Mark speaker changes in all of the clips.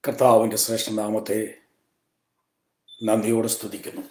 Speaker 1: കർത്താവിൻ്റെ ശ്രേഷ്ഠനാമത്തെ നന്ദിയോടെ സ്തുതിക്കുന്നു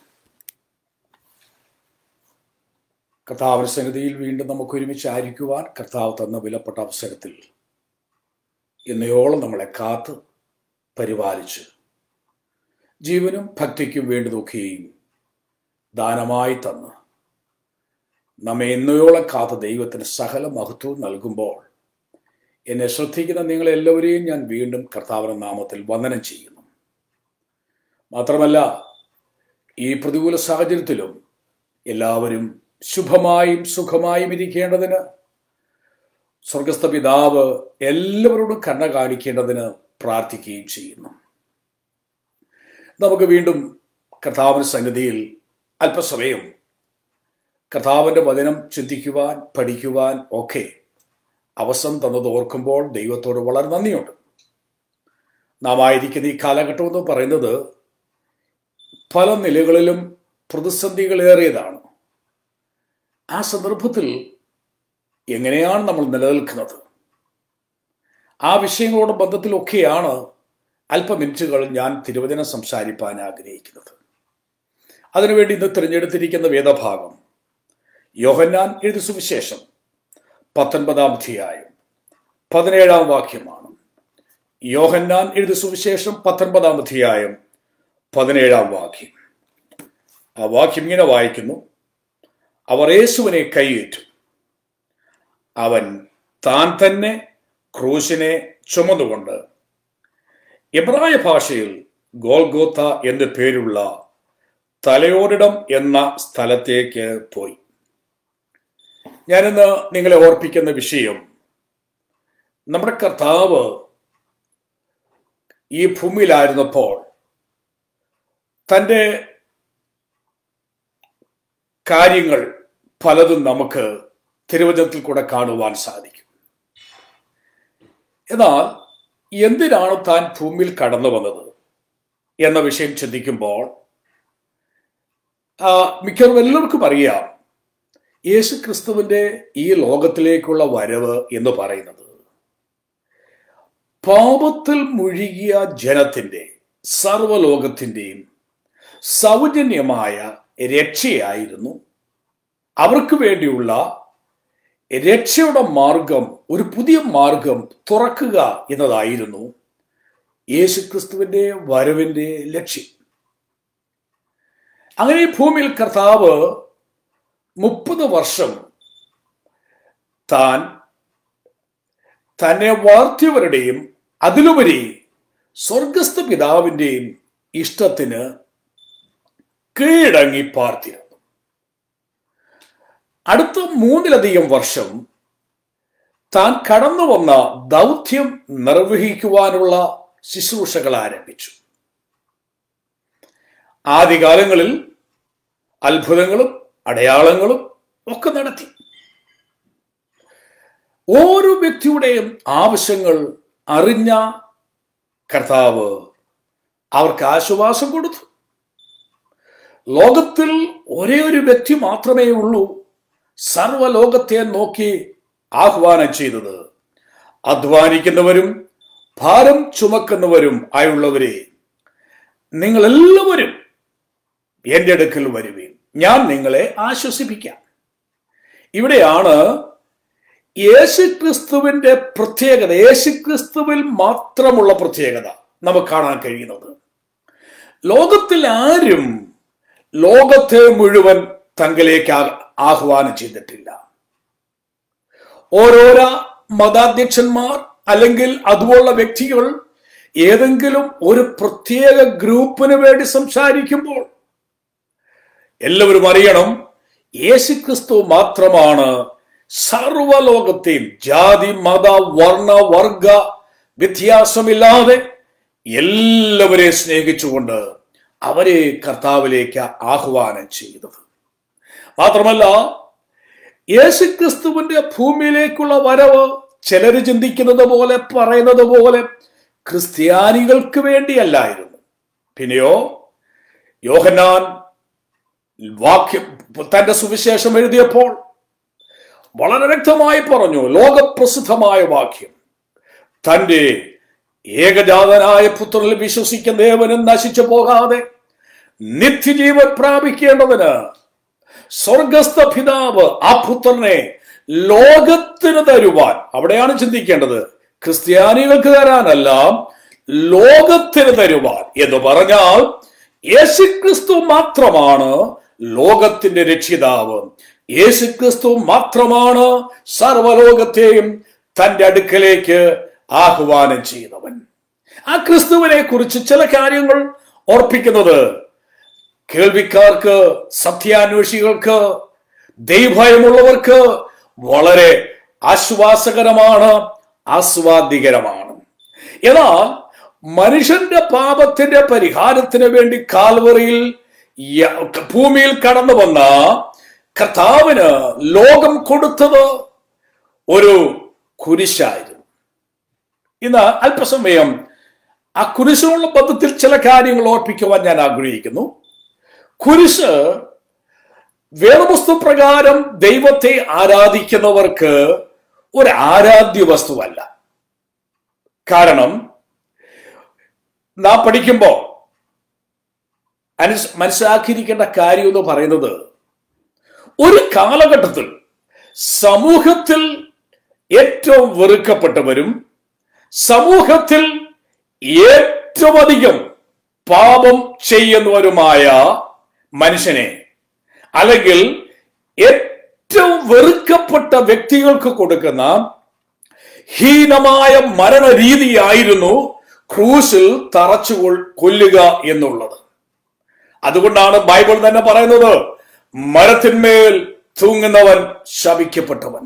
Speaker 1: കർത്താവിൻ്റെ സന്നിധിയിൽ വീണ്ടും നമുക്ക് ഒരുമിച്ച് ആയിരിക്കുവാൻ കർത്താവ് തന്ന വിലപ്പെട്ട അവസരത്തിൽ ഇന്നയോളം നമ്മളെ കാത്ത് പരിപാലിച്ച് ജീവനും ഭക്തിക്കും വേണ്ടതൊക്കെയും ദാനമായി തന്ന് നമ്മെ എന്നയോളം കാത്ത ദൈവത്തിന് സകല മഹത്വവും നൽകുമ്പോൾ എന്നെ ശ്രദ്ധിക്കുന്ന നിങ്ങളെല്ലാവരെയും ഞാൻ വീണ്ടും കർത്താവിന്റെ നാമത്തിൽ വന്ദനം ചെയ്യുന്നു മാത്രമല്ല ഈ പ്രതികൂല സാഹചര്യത്തിലും എല്ലാവരും ശുഭമായും സുഖമായും ഇരിക്കേണ്ടതിന് സ്വർഗസ്ഥ പിതാവ് എല്ലാവരോടും കണ്ണ കാണിക്കേണ്ടതിന് പ്രാർത്ഥിക്കുകയും ചെയ്യുന്നു നമുക്ക് വീണ്ടും കർത്താവിന് സന്നിധിയിൽ അല്പസമയം കർത്താവിൻ്റെ വചനം ചിന്തിക്കുവാൻ പഠിക്കുവാൻ ഒക്കെ അവസരം തന്നത് ഓർക്കുമ്പോൾ ദൈവത്തോട് വളരെ നന്ദിയുണ്ട് നാം ആയിരിക്കുന്ന ഈ കാലഘട്ടം എന്ന് പറയുന്നത് പല നിലകളിലും പ്രതിസന്ധികളേറിയതാണ് ആ സന്ദർഭത്തിൽ എങ്ങനെയാണ് നമ്മൾ നിലനിൽക്കുന്നത് ആ വിഷയങ്ങളോട് ബന്ധത്തിലൊക്കെയാണ് അല്പ മിനിറ്റുകൾ ഞാൻ തിരുവചനം സംസാരിപ്പാൻ ആഗ്രഹിക്കുന്നത് അതിനുവേണ്ടി ഇന്ന് തിരഞ്ഞെടുത്തിരിക്കുന്ന വേദഭാഗം യോഹന്നാൻ എഴുതി സുവിശേഷം പത്തൊൻപതാം അധ്യായം പതിനേഴാം വാക്യമാണ് യോഹന്നാൻ എഴുതി സുവിശേഷം പത്തൊൻപതാം അധ്യായം പതിനേഴാം വാക്യം ആ വാക്യം ഇങ്ങനെ വായിക്കുന്നു അവർ യേശുവിനെ കൈയേറ്റു അവൻ താൻ തന്നെ ക്രൂശിനെ ചുമന്നുകൊണ്ട് എബ്രായ ഭാഷയിൽ ഗോൽഗോത്ത എന്ന് പേരുള്ള തലയോരിടം എന്ന സ്ഥലത്തേക്ക് പോയി ഞാനിന്ന് നിങ്ങളെ ഓർപ്പിക്കുന്ന വിഷയം നമ്മുടെ കർത്താവ് ഈ ഭൂമിയിലായിരുന്നപ്പോൾ തൻ്റെ കാര്യങ്ങൾ പലതും നമുക്ക് തിരുവചനത്തിൽ കൂടെ കാണുവാൻ സാധിക്കും എന്നാൽ എന്തിനാണ് താൻ ഭൂമിയിൽ കടന്നു വന്നത് എന്ന വിഷയം ചിന്തിക്കുമ്പോൾ മിക്കവാറും എല്ലാവർക്കും അറിയാം യേശു ക്രിസ്തുവിന്റെ ഈ ലോകത്തിലേക്കുള്ള വരവ് എന്ന് പറയുന്നത് പാപത്തിൽ മുഴുകിയ ജനത്തിന്റെ സർവലോകത്തിൻ്റെയും സൗജന്യമായ രക്ഷയായിരുന്നു അവർക്ക് വേണ്ടിയുള്ള രക്ഷയുടെ മാർഗം ഒരു പുതിയ മാർഗം തുറക്കുക എന്നതായിരുന്നു യേശുക്രിസ്തുവിന്റെ വരവിന്റെ ലക്ഷ്യം അങ്ങനെ ഈ ഭൂമിയിൽ കർത്താവ് മുപ്പത് വർഷം താൻ തന്നെ വളർത്തിയവരുടെയും അതിലുപരി സ്വർഗസ്ഥ പിതാവിൻ്റെയും ഇഷ്ടത്തിന് കീഴടങ്ങി പാർത്തിരുന്നു അടുത്ത മൂന്നിലധികം വർഷം താൻ കടന്നു വന്ന ദൗത്യം നിർവഹിക്കുവാനുള്ള ശുശ്രൂഷകൾ ആരംഭിച്ചു ആദ്യകാലങ്ങളിൽ അത്ഭുതങ്ങളും അടയാളങ്ങളും ഒക്കെ നടത്തി ഓരോ വ്യക്തിയുടെയും ആവശ്യങ്ങൾ അറിഞ്ഞ കർത്താവ് അവർക്ക് ആശ്വാസം കൊടുത്തു ലോകത്തിൽ ഒരേ ഒരു വ്യക്തി മാത്രമേ ഉള്ളൂ സർവലോകത്തെ നോക്കി ആഹ്വാനം ചെയ്തത് അധ്വാനിക്കുന്നവരും ഭാരം ചുമക്കുന്നവരും ആയുള്ളവരെ നിങ്ങൾ എല്ലാവരും എൻ്റെ അടുക്കൽ വരുവീൻ ഞാൻ നിങ്ങളെ ആശ്വസിപ്പിക്കാം ഇവിടെയാണ് യേശുക്രിസ്തുവിന്റെ പ്രത്യേകത യേശുക്രിസ്തുവിൽ മാത്രമുള്ള പ്രത്യേകത നമുക്ക് കാണാൻ കഴിയുന്നത് ലോകത്തിൽ ആരും ലോകത്തെ മുഴുവൻ തങ്കിലേക്ക് ആഹ്വാനം ചെയ്തിട്ടില്ല ഓരോരോ മതാധ്യക്ഷന്മാർ അല്ലെങ്കിൽ അതുപോലുള്ള വ്യക്തികൾ ഏതെങ്കിലും ഒരു പ്രത്യേക ഗ്രൂപ്പിന് വേണ്ടി സംസാരിക്കുമ്പോൾ എല്ലാവരും അറിയണം യേശുക്രിസ്തു മാത്രമാണ് സർവലോകത്തെയും ജാതി മത വർണ്ണ വർഗ വ്യത്യാസമില്ലാതെ എല്ലാവരെയും സ്നേഹിച്ചുകൊണ്ട് അവരെ കർത്താവിലേക്ക് ആഹ്വാനം ചെയ്തത് മാത്രമല്ല യേശുക്രിസ്തുവിന്റെ ഭൂമിയിലേക്കുള്ള വരവ് ചിലർ ചിന്തിക്കുന്നത് പോലെ പറയുന്നത് പോലെ ക്രിസ്ത്യാനികൾക്ക് വേണ്ടിയല്ലായിരുന്നു പിന്നെയോ യോഹന്നാൻ വാക്യം തന്റെ സുവിശേഷം എഴുതിയപ്പോൾ വളരെ വ്യക്തമായി പറഞ്ഞു ലോകപ്രസിദ്ധമായ വാക്യം തൻ്റെ ഏകജാതനായ പുത്രനിൽ വിശ്വസിക്കുന്ന ദേവനും നശിച്ചു പോകാതെ നിത്യജീവൻ പ്രാപിക്കേണ്ടതിന് സ്വർഗസ്ഥ പിതാവ് ആ പുത്രനെ ലോകത്തിന് തരുവാൻ അവിടെയാണ് ചിന്തിക്കേണ്ടത് ക്രിസ്ത്യാനികൾക്ക് തരാനല്ല ലോകത്തിന് തരുവാൻ എന്ന് പറഞ്ഞാൽ യേശുക്രിസ്തു മാത്രമാണ് ലോകത്തിന്റെ രക്ഷിതാവ് യേശുക്രിസ്തു മാത്രമാണ് സർവലോകത്തെയും തന്റെ അടുക്കലേക്ക് ആഹ്വാനം ചെയ്തവൻ ആ ക്രിസ്തുവിനെ കുറിച്ച് ചില കാര്യങ്ങൾ ഓർപ്പിക്കുന്നത് കേൾവിക്കാർക്ക് സത്യാന്വേഷികൾക്ക് ദൈവഭയമുള്ളവർക്ക് വളരെ ആശ്വാസകരമാണ് ആസ്വാദികരമാണ് എന്നാൽ മനുഷ്യന്റെ പാപത്തിന്റെ പരിഹാരത്തിന് വേണ്ടി കാൽവറിയിൽ യ- ഭൂമിയിൽ കടന്നു വന്ന കർത്താവിന് ലോകം കൊടുത്തത് ഒരു കുരിശായിരുന്നു ഇന്ന് അല്പസമയം ആ കുരിശുള്ള ബന്ധത്തിൽ ചില കാര്യങ്ങൾ ഓർപ്പിക്കുവാൻ ഞാൻ ആഗ്രഹിക്കുന്നു കുരിശ് വേദവസ്തു പ്രകാരം ദൈവത്തെ ആരാധിക്കുന്നവർക്ക് ഒരു ആരാധ്യ വസ്തുവല്ല കാരണം നാം പഠിക്കുമ്പോൾ അനുസ് മനസ്സിലാക്കിയിരിക്കേണ്ട കാര്യം എന്ന് പറയുന്നത് ഒരു കാലഘട്ടത്തിൽ സമൂഹത്തിൽ ഏറ്റവും വെറുക്കപ്പെട്ടവരും സമൂഹത്തിൽ ഏറ്റവും അധികം പാപം ചെയ്യുന്നവരുമായ മനുഷ്യനെ അല്ലെങ്കിൽ ഏറ്റവും വെറുക്കപ്പെട്ട വ്യക്തികൾക്ക് കൊടുക്കുന്ന ഹീനമായ മരണരീതിയായിരുന്നു ക്രൂസിൽ തറച്ചു കൊൾ- കൊല്ലുക എന്നുള്ളത് അതുകൊണ്ടാണ് ബൈബിൾ തന്നെ പറയുന്നത് മരത്തിന്മേൽ തൂങ്ങുന്നവൻ ശപിക്കപ്പെട്ടവൻ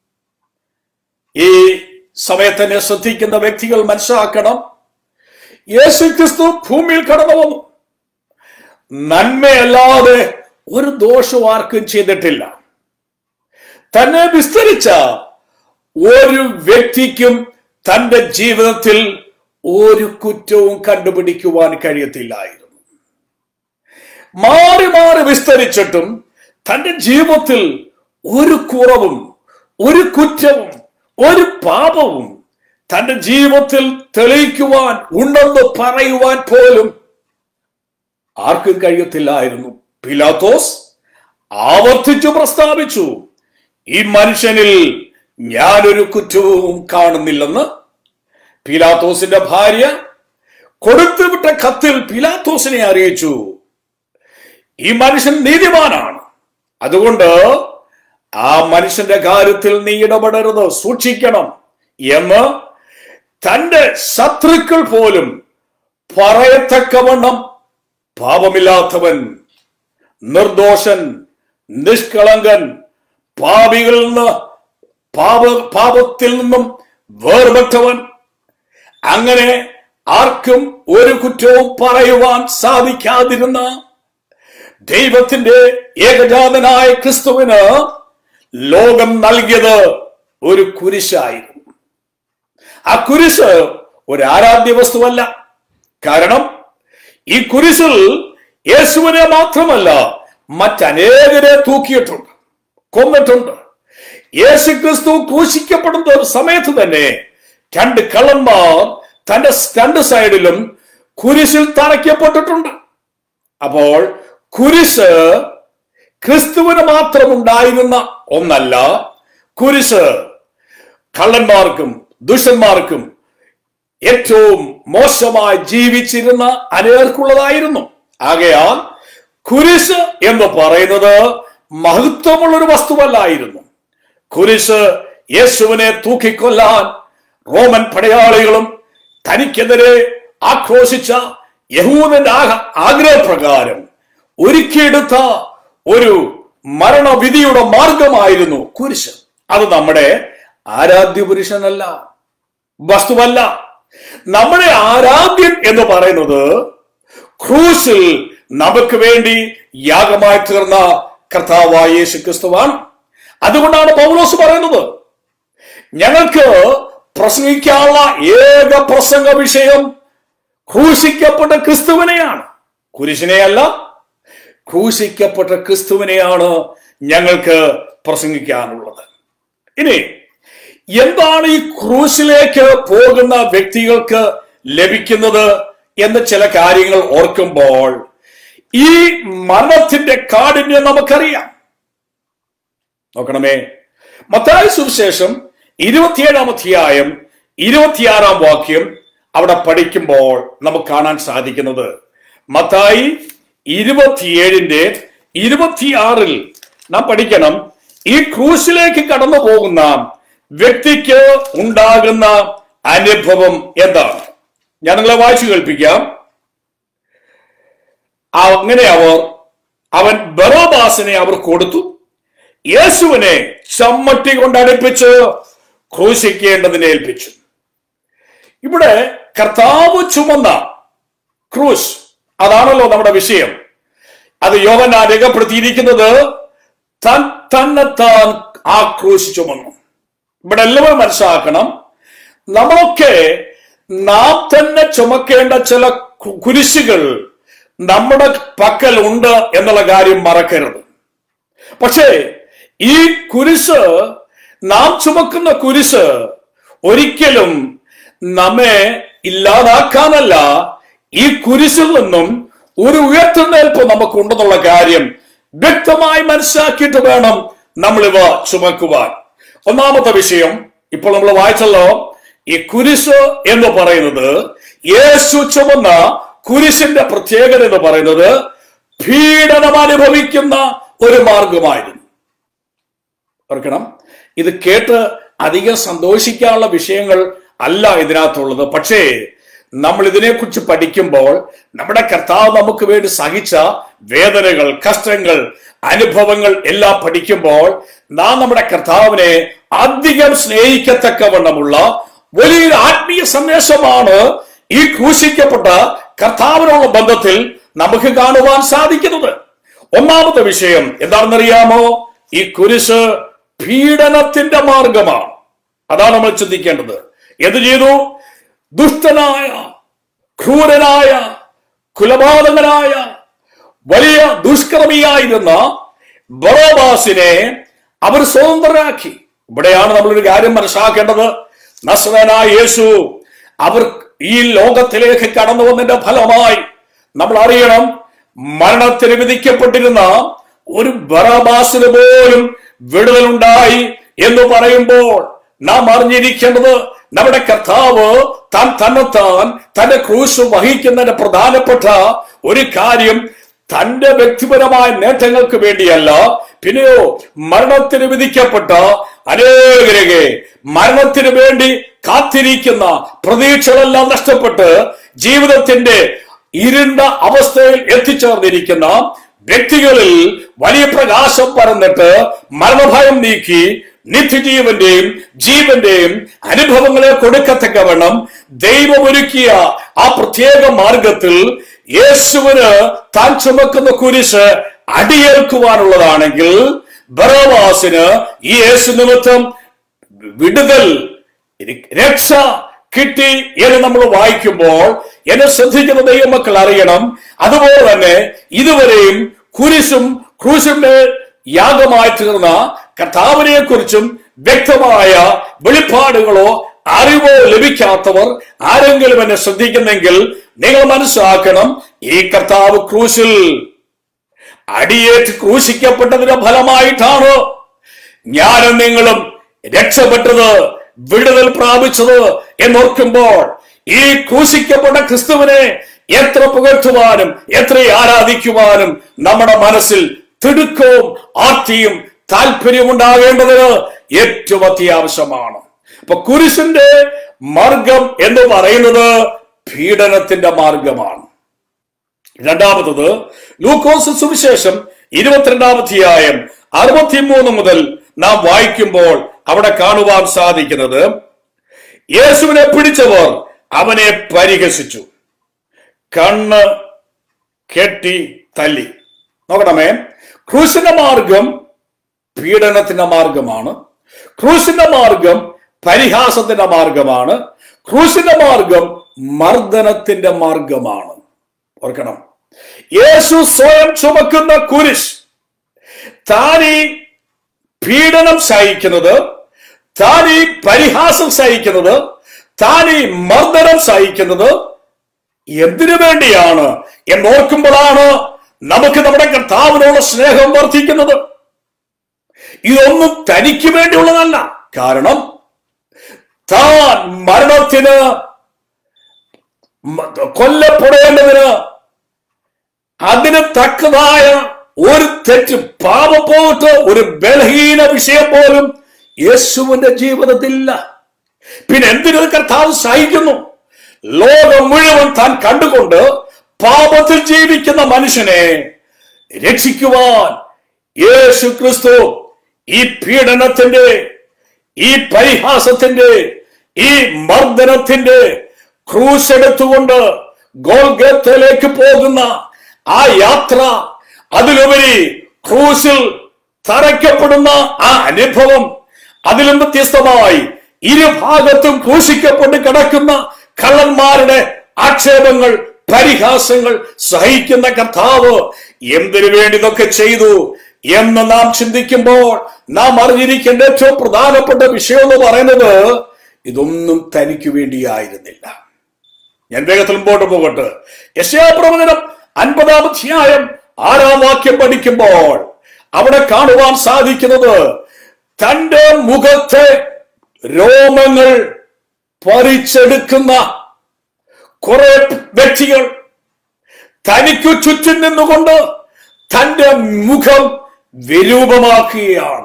Speaker 1: ഈ സമയത്തന്നെ ശ്രദ്ധിക്കുന്ന വ്യക്തികൾ മനസ്സിലാക്കണം യേശു ക്രിസ്തു ഭൂമിയിൽ കടന്നു വന്നു നന്മയല്ലാതെ ഒരു ദോഷവും ആർക്കും ചെയ്തിട്ടില്ല തന്നെ വിസ്തരിച്ച ഒരു വ്യക്തിക്കും തന്റെ ജീവിതത്തിൽ ഒരു കുറ്റവും കണ്ടുപിടിക്കുവാൻ കഴിയത്തില്ലായിരുന്നു മാറി മാറി വിസ്തരിച്ചിട്ടും തന്റെ ജീവിതത്തിൽ ഒരു കുറവും ഒരു കുറ്റവും ഒരു പാപവും തന്റെ ജീവിതത്തിൽ തെളിയിക്കുവാൻ ഉണ്ടെന്ന് പറയുവാൻ പോലും ആർക്കും കഴിയത്തില്ലായിരുന്നു പിലാത്തോസ് ആവർത്തിച്ചു പ്രസ്താവിച്ചു ഈ മനുഷ്യനിൽ ഞാനൊരു കുറ്റവും കാണുന്നില്ലെന്ന് പിലാത്തോസിന്റെ ഭാര്യ കൊടുത്തുവിട്ട കത്തിൽ പിലാത്തോസിനെ അറിയിച്ചു ഈ മനുഷ്യൻ നീതിമാനാണ് അതുകൊണ്ട് ആ മനുഷ്യന്റെ കാര്യത്തിൽ നീ ഇടപെടരുത് സൂക്ഷിക്കണം എന്ന് തന്റെ ശത്രുക്കൾ പോലും പറയത്തക്കവണ്ണം പാപമില്ലാത്തവൻ നിർദോഷൻ നിഷ്കളങ്കൻ പാപികളിൽ നിന്ന് പാപ പാപത്തിൽ നിന്നും വേർപെട്ടവൻ അങ്ങനെ ആർക്കും ഒരു കുറ്റവും പറയുവാൻ സാധിക്കാതിരുന്ന ദൈവത്തിന്റെ ഏകജാതനായ ക്രിസ്തുവിന് ലോകം നൽകിയത് ഒരു കുരിശായിരുന്നു ആ കുരിശ് ഒരു ആരാധ്യ വസ്തുവല്ല കാരണം ഈ കുരിശിൽ യേശുവിനെ മാത്രമല്ല മറ്റനേകരെ തൂക്കിയിട്ടുണ്ട് കൊന്നിട്ടുണ്ട് യേശു ക്രിസ്തു ക്രൂശിക്കപ്പെടുന്ന ഒരു സമയത്ത് തന്നെ രണ്ട് കള്ളന്മാർ തന്റെ രണ്ട് സൈഡിലും കുരിശിൽ തറയ്ക്കപ്പെട്ടിട്ടുണ്ട് അപ്പോൾ കുരിശ് ക്രിസ്തുവിന് മാത്രം ഉണ്ടായിരുന്ന ഒന്നല്ല കുരിശ് കള്ളന്മാർക്കും ദുഷ്ടന്മാർക്കും ഏറ്റവും മോശമായി ജീവിച്ചിരുന്ന അനേർക്കുള്ളതായിരുന്നു ആകയാൽ കുരിശ് എന്ന് പറയുന്നത് മഹത്വമുള്ള ഒരു വസ്തുവല്ലായിരുന്നു കുരിശ് യേശുവിനെ തൂക്കിക്കൊല്ലാൻ റോമൻ പടയാളികളും തനിക്കെതിരെ ആക്രോശിച്ച യഹൂദന്റെ ആഹ- ആഗ്രഹപ്രകാരം ഒരുക്കിയെടുത്ത ഒരു മരണവിധിയുടെ മാർഗമായിരുന്നു കുരിശ് അത് നമ്മുടെ ആരാധ്യ പുരുഷനല്ല വസ്തുവല്ല നമ്മുടെ ആരാധ്യൻ എന്ന് പറയുന്നത് ക്രൂസിൽ നമുക്ക് വേണ്ടി യാഗമായി തീർന്ന കർത്താവായ യേശു ക്രിസ്തുവാണ് അതുകൊണ്ടാണ് പൗലോസ് പറയുന്നത് ഞങ്ങൾക്ക് പ്രസംഗിക്കാനുള്ള ഏക പ്രസംഗ വിഷയം ക്രൂശിക്കപ്പെട്ട ക്രിസ്തുവിനെയാണ് കുരിശിനെയല്ല ക്രൂശിക്കപ്പെട്ട ക്രിസ്തുവിനെയാണ് ഞങ്ങൾക്ക് പ്രസംഗിക്കാനുള്ളത് ഇനി എന്താണ് ഈ ക്രൂശിലേക്ക് പോകുന്ന വ്യക്തികൾക്ക് ലഭിക്കുന്നത് എന്ന് ചില കാര്യങ്ങൾ ഓർക്കുമ്പോൾ ഈ മരണത്തിന്റെ കാഠിന്യം നമുക്കറിയാം നോക്കണമേ മത്തായ സുവിശേഷം ഇരുപത്തിയേഴാം അധ്യായം ഇരുപത്തിയാറാം വാക്യം അവിടെ പഠിക്കുമ്പോൾ നമുക്ക് കാണാൻ സാധിക്കുന്നത് മത്തായി ഇരുപത്തിയേഴിന്റെ ഇരുപത്തിയാറിൽ നാം പഠിക്കണം ഈ ക്രൂശിലേക്ക് കടന്നു പോകുന്ന വ്യക്തിക്ക് ഉണ്ടാകുന്ന അനുഭവം എന്താണ് ഞാൻ നിങ്ങളെ വായിച്ചു കേൾപ്പിക്കാം അങ്ങനെ അവർ അവൻ ബറോബാസിനെ അവർ കൊടുത്തു യേശുവിനെ ചമ്മട്ടി കൊണ്ട് അടുപ്പിച്ച് ക്രൂശിക്കേണ്ടതിനെ ഏൽപ്പിച്ചു ഇവിടെ കർത്താവ് ചുമന്ന ക്രൂശ് അതാണല്ലോ നമ്മുടെ വിഷയം അത് യോഹന രേഖപ്പെടുത്തിയിരിക്കുന്നത് തൻ തന്നെത്താൻ ആ ക്രൂശ് ചുമന്നു ഇവിടെ എല്ലാവരും മനസ്സിലാക്കണം നമ്മളൊക്കെ നാം തന്നെ ചുമക്കേണ്ട ചില കു- കുരിശുകൾ നമ്മുടെ പക്കൽ ഉണ്ട് എന്നുള്ള കാര്യം മറക്കരുത് പക്ഷേ ഈ കുരിശ് നാം ചുമക്കുന്ന കുരിശ് ഒരിക്കലും നമ്മെ ഇല്ലാതാക്കാനല്ല ഈ കുരിശിൽ നിന്നും ഒരു ഉയർത്തുന്നേൽപ്പ് നമുക്കുണ്ടെന്നുള്ള കാര്യം വ്യക്തമായി മനസ്സിലാക്കിയിട്ട് വേണം നമ്മളിവ ചുമക്കുവാൻ ഒന്നാമത്തെ വിഷയം ഇപ്പോൾ നമ്മൾ വായിച്ചല്ലോ ഈ കുരിശ് എന്ന് പറയുന്നത് യേശു ചുമന്ന കുരിശിന്റെ പ്രത്യേകത എന്ന് പറയുന്നത് പീഡനം അനുഭവിക്കുന്ന ഒരു മാർഗമായിരുന്നു ഓർക്കണം ഇത് കേട്ട് അധികം സന്തോഷിക്കാനുള്ള വിഷയങ്ങൾ അല്ല ഇതിനകത്തുള്ളത് പക്ഷേ നമ്മൾ ഇതിനെക്കുറിച്ച് പഠിക്കുമ്പോൾ നമ്മുടെ കർത്താവ് നമുക്ക് വേണ്ടി സഹിച്ച വേദനകൾ കഷ്ടങ്ങൾ അനുഭവങ്ങൾ എല്ലാം പഠിക്കുമ്പോൾ നാം നമ്മുടെ കർത്താവിനെ അധികം സ്നേഹിക്കത്തക്കവണ്ണമുള്ള വലിയൊരു ആത്മീയ സന്ദേശമാണ് ഈ ക്രൂശിക്കപ്പെട്ട കർത്താവിനുള്ള ബന്ധത്തിൽ നമുക്ക് കാണുവാൻ സാധിക്കുന്നത് ഒന്നാമത്തെ വിഷയം എന്താണെന്നറിയാമോ ഈ കുരിശ് പീഡനത്തിന്റെ മാർഗമാണ് അതാണ് നമ്മൾ ചിന്തിക്കേണ്ടത് എന്ത് ചെയ്തു ദുഷ്ടനായ ക്രൂരനായ കുലപാതകനായ വലിയ ദുഷ്കർമ്മിയായിരുന്ന ബറോബാസിനെ അവർ സ്വതന്ത്രരാക്കി ഇവിടെയാണ് നമ്മളൊരു കാര്യം മനസ്സിലാക്കേണ്ടത് നസ്രനായ യേശു അവർ ഈ ലോകത്തിലേക്ക് കടന്നു വന്നതിന്റെ ഫലമായി നമ്മൾ അറിയണം മരണത്തിന് വിധിക്കപ്പെട്ടിരുന്ന ഒരു ബറബാസിന് പോലും വിടുതലുണ്ടായി എന്ന് പറയുമ്പോൾ നാം അറിഞ്ഞിരിക്കേണ്ടത് നമ്മുടെ കർത്താവ് താൻ തന്നെത്താൻ തന്റെ ക്രൂശ് വഹിക്കുന്നതിന് പ്രധാനപ്പെട്ട ഒരു കാര്യം തന്റെ വ്യക്തിപരമായ നേട്ടങ്ങൾക്ക് വേണ്ടിയല്ല പിന്നെയോ മരണത്തിന് വിധിക്കപ്പെട്ട അനേകരെ മരണത്തിന് വേണ്ടി കാത്തിരിക്കുന്ന പ്രതീക്ഷകളെല്ലാം നഷ്ടപ്പെട്ട് ജീവിതത്തിന്റെ ഇരുണ്ട അവസ്ഥയിൽ എത്തിച്ചേർന്നിരിക്കുന്ന വ്യക്തികളിൽ വലിയ പ്രകാശം പരന്നിട്ട് മരണഭയം നീക്കി നിത്യജീവന്റെയും ജീവന്റെയും അനുഭവങ്ങളെ കൊടുക്കത്തക്കവണ്ണം ദൈവമൊരുക്കിയ ആ പ്രത്യേക മാർഗത്തിൽ യേശുവിന് താൻ ചുമക്കുന്ന കുരിശ് അടിയേൽക്കുവാനുള്ളതാണെങ്കിൽ ബറവാസിന് ഈ യേശു നിമിത്തം വിടുതൽ രക്ഷ കിട്ടി എന്ന് നമ്മൾ വായിക്കുമ്പോൾ എന്നെ ശ്രദ്ധിക്കുന്ന ദൈവമക്കൾ അറിയണം അതുപോലെ തന്നെ ഇതുവരെയും കുരിശും ക്രൂശിന്റെ യാഗമായി തീർന്ന കർത്താവിനെ കുറിച്ചും വ്യക്തമായ വെളിപ്പാടുകളോ അറിവോ ലഭിക്കാത്തവർ ആരെങ്കിലും എന്നെ ശ്രദ്ധിക്കുന്നെങ്കിൽ നിങ്ങൾ മനസ്സിലാക്കണം ഈ കർത്താവ് ക്രൂശിൽ അടിയേറ്റ് ക്രൂശിക്കപ്പെട്ടതിന്റെ ഫലമായിട്ടാണ് ഞാനും നിങ്ങളും രക്ഷപ്പെട്ടത് വിടുതൽ പ്രാപിച്ചത് എന്നോർക്കുമ്പോൾ ഈ ക്രൂശിക്കപ്പെട്ട ക്രിസ്തുവിനെ എത്ര പുകഴ്ത്തുവാനും എത്ര ആരാധിക്കുവാനും നമ്മുടെ മനസ്സിൽ തിടുക്കവും ആർത്തിയും താല്പര്യമുണ്ടാകേണ്ടതിന് ഏറ്റവും അത്യാവശ്യമാണ് അപ്പൊ കുരിശിന്റെ മാർഗം എന്ന് പറയുന്നത് പീഡനത്തിന്റെ മാർഗമാണ് രണ്ടാമത്തത് ലൂക്കോസ് സുവിശേഷം ഇരുപത്തിരണ്ടാം അധ്യായം അറുപത്തിമൂന്ന് മുതൽ നാം വായിക്കുമ്പോൾ അവിടെ കാണുവാൻ സാധിക്കുന്നത് യേശുവിനെ പിടിച്ചവർ അവനെ പരിഹസിച്ചു കണ്ണ് കെട്ടി തല്ലി നോക്കണമേ ക്രൂശിന്റെ മാർഗം പീഡനത്തിന്റെ മാർഗമാണ് ക്രൂശിന്റെ മാർഗം പരിഹാസത്തിന്റെ മാർഗമാണ് ക്രൂശിന്റെ മാർഗം മർദ്ദനത്തിന്റെ മാർഗമാണ് ഓർക്കണം യേശു സ്വയം ചുമക്കുന്ന കുരിശ് താൻ ഈ പീഡനം സഹിക്കുന്നത് താൻ ഈ പരിഹാസം സഹിക്കുന്നത് താൻ ഈ മർദ്ദനം സഹിക്കുന്നത് എന്തിനു വേണ്ടിയാണ് എന്നോർക്കുമ്പോഴാണ് നമുക്ക് നമ്മുടെ കർത്താവിനോട് സ്നേഹം വർദ്ധിക്കുന്നത് ഇതൊന്നും തനിക്ക് വേണ്ടിയുള്ളതല്ല കാരണം താൻ മരണത്തിന് മ- കൊല്ലപ്പെടേണ്ടതിന് അതിന് തക്കതായ ഒരു തെറ്റ് പാപം പോയിട്ട് ഒരു ബലഹീന വിഷയം പോലും യേശുവിന്റെ ജീവിതത്തിലില്ല പിന്നെ എന്തിനത് കർത്താവ് സഹിക്കുന്നു ലോകം മുഴുവൻ താൻ കണ്ടുകൊണ്ട് പാപത്തിൽ ജീവിക്കുന്ന മനുഷ്യനെ രക്ഷിക്കുവാൻ യേശു ക്രിസ്തു ഈ പീഡനത്തിന്റെ ഈ പരിഹാസത്തിന്റെ ഈ മർദ്ദനത്തിന്റെ ക്രൂശ് എടുത്തുകൊണ്ട് ഗോൽഗത്തിലേക്ക് പോകുന്ന ആ യാത്ര അതിലുപരി ക്രൂശിൽ തറയ്ക്കപ്പെടുന്ന ആ അനുഭവം അതിലും വ്യത്യസ്തമായി ഇരുഭാഗത്തും ക്രൂശിക്കപ്പെട്ട് കിടക്കുന്ന കള്ളന്മാരുടെ ആക്ഷേപങ്ങൾ പരിഹാസങ്ങൾ സഹിക്കുന്ന കർത്താവ് എന്തിനു വേണ്ടി ഇതൊക്കെ ചെയ്തു എന്ന് നാം ചിന്തിക്കുമ്പോൾ നാം അറിഞ്ഞിരിക്കേണ്ട ഏറ്റവും പ്രധാനപ്പെട്ട വിഷയം എന്ന് പറയുന്നത് ഇതൊന്നും തനിക്ക് വേണ്ടിയായിരുന്നില്ല ഞാൻ വേഗത്തിൽ മുമ്പോട്ട് പോകട്ടെ യശയാപ്രവചനം അൻപതാം അധ്യായം ആറാം വാക്യം പഠിക്കുമ്പോൾ അവിടെ കാണുവാൻ സാധിക്കുന്നത് തന്റെ മുഖത്തെ രോമങ്ങൾ പറിച്ചെടുക്കുന്ന കുറെ വ്യക്തികൾ തനിക്കു ചുറ്റും നിന്നുകൊണ്ട് തന്റെ മുഖം വിരൂപമാക്കുകയാണ്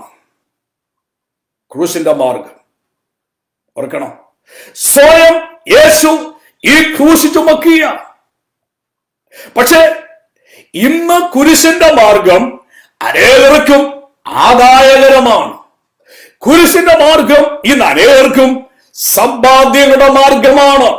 Speaker 1: ക്രൂശിന്റെ മാർഗം ഓർക്കണം സ്വയം യേശു ഈ ക്രൂശ് ചുമക്കുക പക്ഷെ ഇന്ന് കുരിശിന്റെ മാർഗം അനേകർക്കും ആദായകരമാണ് കുരിശിന്റെ മാർഗം ഇന്ന് അനേകർക്കും സമ്പാദ്യങ്ങളുടെ മാർഗമാണ്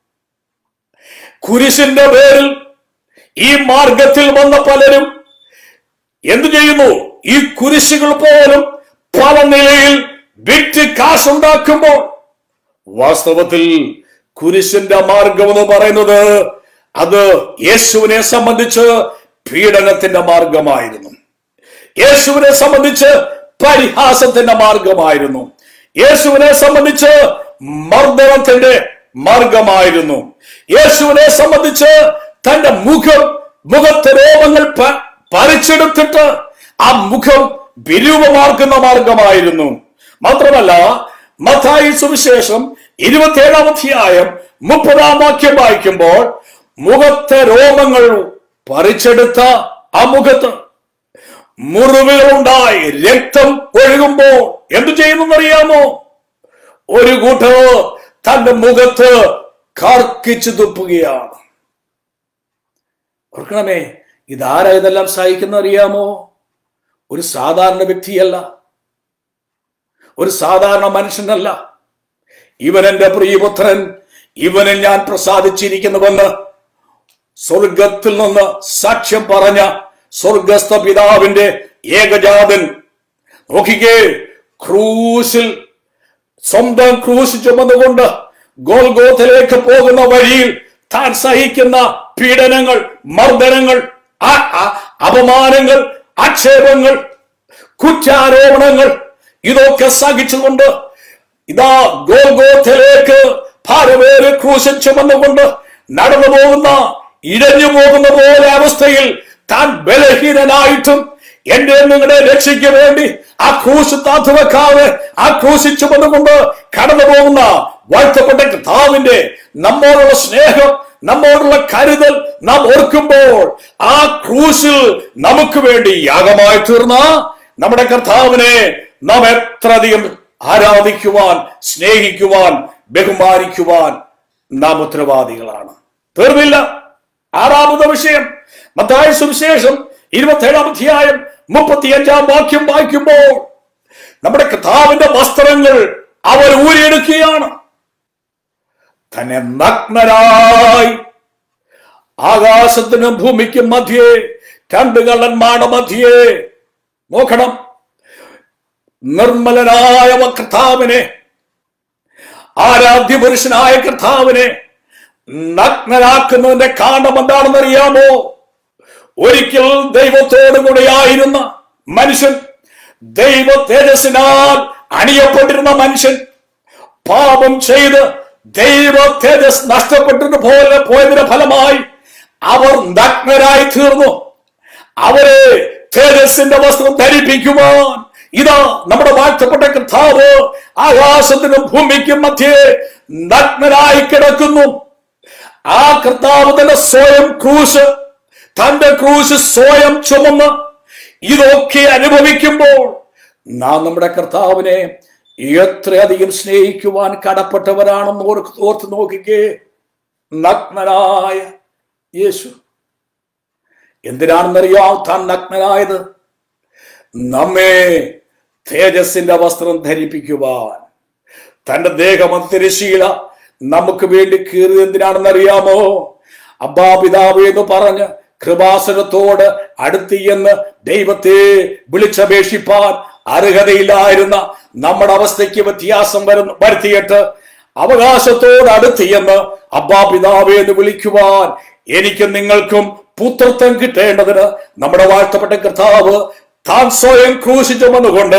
Speaker 1: കുരിശിന്റെ പേരിൽ ഈ മാർഗത്തിൽ വന്ന പലരും എന്തു ചെയ്യുന്നു ഈ കുരിശുകൾ പോലും പല നിലയിൽ വിറ്റ് കാശുണ്ടാക്കുമ്പോൾ വാസ്തവത്തിൽ കുരിശിന്റെ മാർഗം എന്ന് പറയുന്നത് അത് യേശുവിനെ സംബന്ധിച്ച് പീഡനത്തിന്റെ മാർഗമായിരുന്നു യേശുവിനെ സംബന്ധിച്ച് പരിഹാസത്തിന്റെ മാർഗമായിരുന്നു യേശുവിനെ സംബന്ധിച്ച് മർദ്ദനത്തിന്റെ മാർഗമായിരുന്നു യേശുവിനെ സംബന്ധിച്ച് തന്റെ മുഖം മുഖത്തെ രോമങ്ങൾ പ- പറിച്ചെടുത്തിട്ട് ആ മുഖം വിരൂപമാക്കുന്ന മാർഗമായിരുന്നു മാത്രമല്ല മത്തായി സുവിശേഷം ഇരുപത്തിയേഴാം അധ്യായം മുപ്പതാം വാക്യം വായിക്കുമ്പോൾ മുഖത്തെ രോമങ്ങൾ പറിച്ചെടുത്ത ആ മുഖത്ത് മുറിവുകളുണ്ടായി രക്തം ഒഴുകുമ്പോൾ എന്തു ചെയ്യുമെന്നറിയാമോ ഒരു കൂട്ടർ തന്റെ മുഖത്ത് കർക്കിച്ചു തുപ്പുകയാണ് ഓർക്കണമേ ഇതാരാ ഇതെല്ലാം സഹിക്കുന്ന അറിയാമോ ഒരു സാധാരണ വ്യക്തിയല്ല ഒരു സാധാരണ മനുഷ്യനല്ല ഇവൻ എന്റെ പ്രിയപുത്രൻ ഇവനിൽ ഞാൻ പ്രസാദിച്ചിരിക്കുന്നുവെന്ന് സ്വർഗത്തിൽ നിന്ന് സാക്ഷ്യം പറഞ്ഞ സ്വർഗസ്ഥ പിതാവിന്റെ ഏകജാതൻ നോക്കിക്കേ ക്രൂസിൽ സ്വന്തം ക്രൂശ് ചുമന്നുകൊണ്ട് ഗോൽഗോത്തിലേക്ക് പോകുന്ന വഴിയിൽ താൻ സഹിക്കുന്ന പീഡനങ്ങൾ മർദ്ദനങ്ങൾ ആ- ആ- അപമാനങ്ങൾ ആക്ഷേപങ്ങൾ കുറ്റാരോപണങ്ങൾ ഇതൊക്കെ സഹിച്ചുകൊണ്ട് ഇതാ ഗോൽഗോത്തിലേക്ക് ഭാരവേറെ ക്രൂശൻ ചുമന്നുകൊണ്ട് നടന്നു പോകുന്ന ഇഴഞ്ഞു പോകുന്ന പോലെ അവസ്ഥയിൽ താൻ ബലഹീനനായിട്ടും എന്റെ നിങ്ങളുടെ രക്ഷയ്ക്ക് വേണ്ടി ആ ക്രൂശ് താത്തു വെക്കാതെ ആ ക്രൂശ് ചുമന്നുകൊണ്ട് കടന്നു പോകുന്ന വാഴ്ത്തപ്പെട്ട കർത്താവിന്റെ നമ്മോടുള്ള സ്നേഹം നമ്മോടുള്ള കരുതൽ നാം ഓർക്കുമ്പോൾ ആ ക്രൂശിൽ നമുക്ക് വേണ്ടി യാഗമായി തീർന്ന നമ്മുടെ കർത്താവിനെ നാം എത്രയധികം ആരാധിക്കുവാൻ സ്നേഹിക്കുവാൻ ബഹുമാനിക്കുവാൻ നാം ഉത്തരവാദികളാണ് തീർന്നില്ല ആറാമത്തെ വിഷയം മത്തായ സുവിശേഷം ഇരുപത്തേഴാം അധ്യായം മുപ്പത്തിയഞ്ചാം വാക്യം വായിക്കുമ്പോൾ നമ്മുടെ കർത്താവിന്റെ വസ്ത്രങ്ങൾ അവർ ഊരിയെടുക്കുകയാണ് തന്നെ നഗ്നരായി ആകാശത്തിനും ഭൂമിക്കും മധ്യേ രണ്ട് കള്ളന്മാരുടെ മധ്യേ നോക്കണം നിർമ്മലനായ കർത്താവിനെ ആരാധ്യ പുരുഷനായ കർത്താവിനെ നഗ്നനാക്കുന്നതിന്റെ കാരണം എന്താണെന്ന് അറിയാമോ ഒരിക്കൽ ദൈവത്തോടു കൂടെയായിരുന്ന മനുഷ്യൻ ദൈവ തേജസ്സിനാൽ അണിയപ്പെട്ടിരുന്ന മനുഷ്യൻ പാപം ചെയ്ത് ദൈവ തേജസ് നഷ്ടപ്പെട്ടത് പോലെ പോയതിന്റെ ഫലമായി അവർ നഗ്നരായി തീർന്നു അവരെ തേജസ്സിന്റെ വസ്ത്രം ധരിപ്പിക്കുവാൻ ഇതാ നമ്മുടെ വാഴ്ത്തപ്പെട്ട കർത്താവ് ആകാശത്തിനും ഭൂമിക്കും മധ്യേ നഗ്നരായി കിടക്കുന്നു ആ കർത്താവ് തന്നെ സ്വയം ക്രൂശ് തന്റെ ക്രൂശ് സ്വയം ചുമന്ന് ഇതൊക്കെ അനുഭവിക്കുമ്പോൾ നാം നമ്മുടെ കർത്താവിനെ എത്രയധികം സ്നേഹിക്കുവാൻ കടപ്പെട്ടവരാണെന്ന് ഓർക്ക് ഓർത്ത് നോക്കിക്കേ നഗ്നനായ യേശു എന്തിനാണെന്നറിയാം താൻ നഗ്നനായത് നമ്മെ തേജസ്സിന്റെ വസ്ത്രം ധരിപ്പിക്കുവാൻ തന്റെ ദേഹമന്തിരശീല നമുക്ക് വേണ്ടി കീറിയത് എന്തിനാണെന്നറിയാമോ അബ്ബാ പിതാവ് എന്ന് പറഞ്ഞ് കൃപാസനത്തോട് അടുത്ത് എന്ന് ദൈവത്തെ വിളിച്ചപേക്ഷിപ്പാൻ അർഹതയില്ലായിരുന്ന നമ്മുടെ അവസ്ഥയ്ക്ക് വ്യത്യാസം വരുന്ന വരുത്തിയിട്ട് അവകാശത്തോട് അടുത്ത് എന്ന് അബ്ബാ പിതാവേ എന്ന് വിളിക്കുവാൻ എനിക്കും നിങ്ങൾക്കും പുത്രത്വം കിട്ടേണ്ടതിന് നമ്മുടെ വാഴ്ത്തപ്പെട്ട കർത്താവ് താൻ സ്വയം ക്രൂശിച്ചുമെന്നുകൊണ്ട്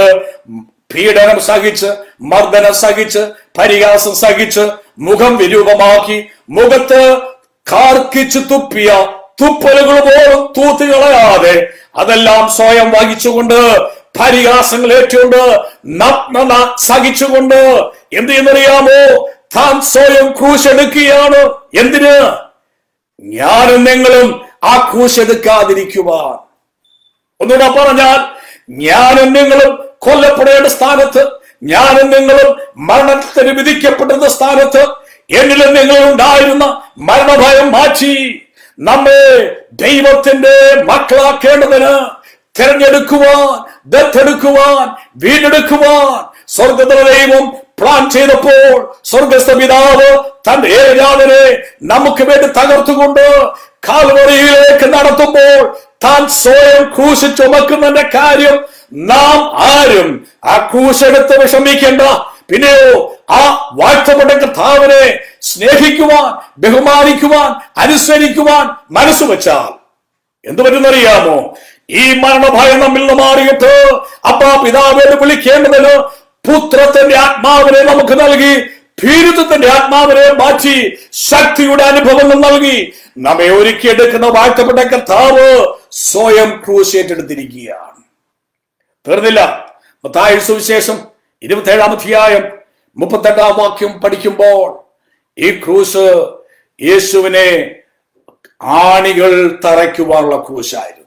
Speaker 1: പീഡനം സഹിച്ച് മർദ്ദനം സഹിച്ച് പരിഹാസം സഹിച്ച് മുഖം വിരൂപമാക്കി മുഖത്ത് കാർക്കിച്ചു തുപ്പിയ തുപ്പലുകൾ പോലും തൂത്തുകളയാതെ അതെല്ലാം സ്വയം വഹിച്ചുകൊണ്ട് പരിഹാസങ്ങൾ ഏറ്റുകൊണ്ട് നഗ്നത സഹിച്ചുകൊണ്ട് എന്ത് ചെയ്യുന്നറിയാമോ താൻ സ്വയം ക്രൂശെടുക്കുകയാണ് എന്തിന് ഞാനും നിങ്ങളും ആ ക്രൂശെടുക്കാതിരിക്കുവാൻ ഒന്നുകൂടെ പറഞ്ഞാൽ ഞാനും നിങ്ങളും കൊല്ലപ്പെടേണ്ട സ്ഥാനത്ത് ഞാനും നിങ്ങളും മരണത്തിന് വിധിക്കപ്പെടുന്ന സ്ഥാനത്ത് എന്നിലും നിങ്ങളും ഉണ്ടായിരുന്ന മരണഭയം മാറ്റി നമ്മെ ദൈവത്തിന്റെ മക്കളാക്കേണ്ടതിന് തിരഞ്ഞെടുക്കുവാൻ ദത്തെടുക്കുവാൻ വീണ്ടെടുക്കുവാൻ സ്വർഗത്തിലെ ദൈവം പ്ലാൻ ചെയ്തപ്പോൾ സ്വർഗസ്ഥ പിതാവ് തന്റെ ഏരാവിനെ നമുക്ക് വേണ്ടി തകർത്തുകൊണ്ട് കാൽവറിയിലേക്ക് നടത്തുമ്പോൾ താൻ സ്വയം ക്രൂശ് ചുമക്കുന്നതിന്റെ കാര്യം നാം ആരും ആ ക്രൂശെടുത്ത് വിഷമിക്കേണ്ട പിന്നെയോ ആ വാഴ്ത്തപ്പെട്ട കർത്താവിനെ സ്നേഹിക്കുവാൻ ബഹുമാനിക്കുവാൻ അനുസരിക്കുവാൻ മനസ്സ് വെച്ചാൽ എന്ത് പറ്റുന്നറിയാമോ ഈ മരണഭയം നമ്മിൽ നിന്ന് മാറിയിട്ട് അപ്പാ പിതാവിനെ വിളിക്കേണ്ടതിന് പുത്രത്തിന്റെ ആത്മാവിനെ നമുക്ക് നൽകി ഭീരുത്വത്തിന്റെ ആത്മാവിനെ മാറ്റി ശക്തിയുടെ അനുഭവങ്ങൾ നൽകി നമ്മെ ഒരുക്കിയെടുക്കുന്ന വാഴ്ത്തപ്പെട്ട കർത്താവ് സ്വയം ക്രൂശ് ഏറ്റെടുത്തിരിക്കുകയാണ് തീർന്നില്ല മത്തായി സുവിശേഷം ഇരുപത്തേഴാം അധ്യായം മുപ്പത്തെട്ടാം വാക്യം പഠിക്കുമ്പോൾ ഈ ക്രൂശ് യേശുവിനെ ആണികൾ തറയ്ക്കുവാനുള്ള ക്രൂശായിരുന്നു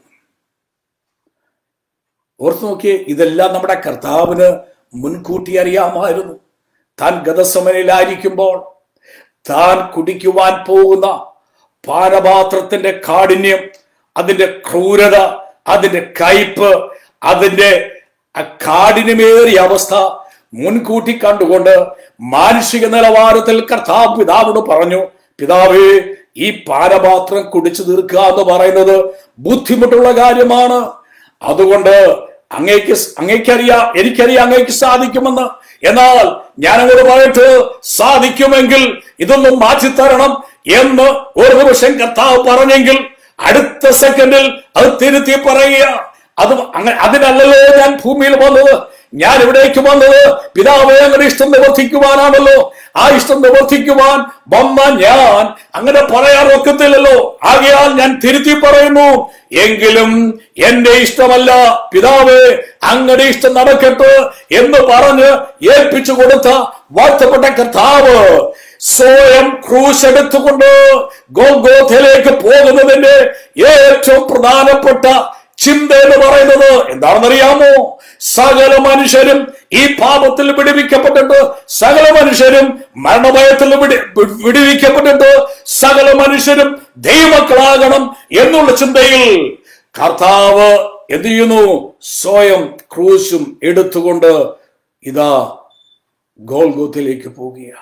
Speaker 1: ഓർത്തു നോക്കിയേ ഇതെല്ലാം നമ്മുടെ കർത്താവിന് മുൻകൂട്ടി അറിയാമായിരുന്നു താൻ ഗതസമനിലായിരിക്കുമ്പോൾ താൻ കുടിക്കുവാൻ പോകുന്ന പാനപാത്രത്തിന്റെ കാഠിന്യം അതിന്റെ ക്രൂരത അതിന്റെ കയ്പ് അതിന്റെ ആ കാഠിന്യമേറിയ അവസ്ഥ മുൻകൂട്ടി കണ്ടുകൊണ്ട് മാനുഷിക നിലവാരത്തിൽ കർത്താവ് പിതാവിനോട് പറഞ്ഞു പിതാവേ ഈ പാനപാത്രം കുടിച്ചു തീർക്കുക എന്ന് പറയുന്നത് ബുദ്ധിമുട്ടുള്ള കാര്യമാണ് അതുകൊണ്ട് അങ്ങേക്ക് അങ്ങേക്കറിയാം എനിക്കറിയാം അങ്ങേക്ക് സാധിക്കുമെന്ന് എന്നാൽ ഞാൻ അങ്ങോട്ട് പറയട്ടെ സാധിക്കുമെങ്കിൽ ഇതൊന്നും മാറ്റിത്തരണം എന്ന് ഒരു നിമിഷം കർത്താവ് പറഞ്ഞെങ്കിൽ അടുത്ത സെക്കൻഡിൽ അത് തിരുത്തി പറയുക അത് അങ്ങനെ അതിനല്ലല്ലോ ഞാൻ ഭൂമിയിൽ വന്നത് ഞാൻ ഇവിടേക്ക് വന്നത് പിതാവേ അങ്ങനെ ഇഷ്ടം നിവർത്തിക്കുവാനാണല്ലോ ആ ഇഷ്ടം നിവർത്തിക്കുവാൻ വന്ന ഞാൻ അങ്ങനെ പറയാൻ ഒക്കത്തില്ലല്ലോ ആകയാൽ ഞാൻ തിരുത്തി പറയുന്നു എങ്കിലും എന്റെ ഇഷ്ടമല്ല പിതാവേ അങ്ങയുടെ ഇഷ്ടം നടക്കട്ടെ എന്ന് പറഞ്ഞ് ഏൽപ്പിച്ചു കൊടുത്ത വാഴ്ത്തപ്പെട്ട കർത്താവ് സ്വയം ക്രൂശ് എടുത്തുകൊണ്ട് ഗോഗോഥയിലേക്ക് പോകുന്നതിന്റെ ഏറ്റവും പ്രധാനപ്പെട്ട ചിന്ത എന്ന് പറയുന്നത് എന്താണെന്നറിയാമോ സകല മനുഷ്യരും ഈ പാപത്തിൽ വിടുവിക്കപ്പെട്ടിട്ട് സകല മനുഷ്യരും മരണഭയത്തിൽ വിടി- വി- വിടുവിക്കപ്പെട്ടിട്ട് സകല മനുഷ്യരും ദൈവമക്കളാകണം എന്നുള്ള ചിന്തയിൽ കർത്താവ് എന്ത് ചെയ്യുന്നു സ്വയം ക്രൂശും എടുത്തുകൊണ്ട് ഇതാ ഗോൾഗോത്തിലേക്ക് പോവുകയാണ്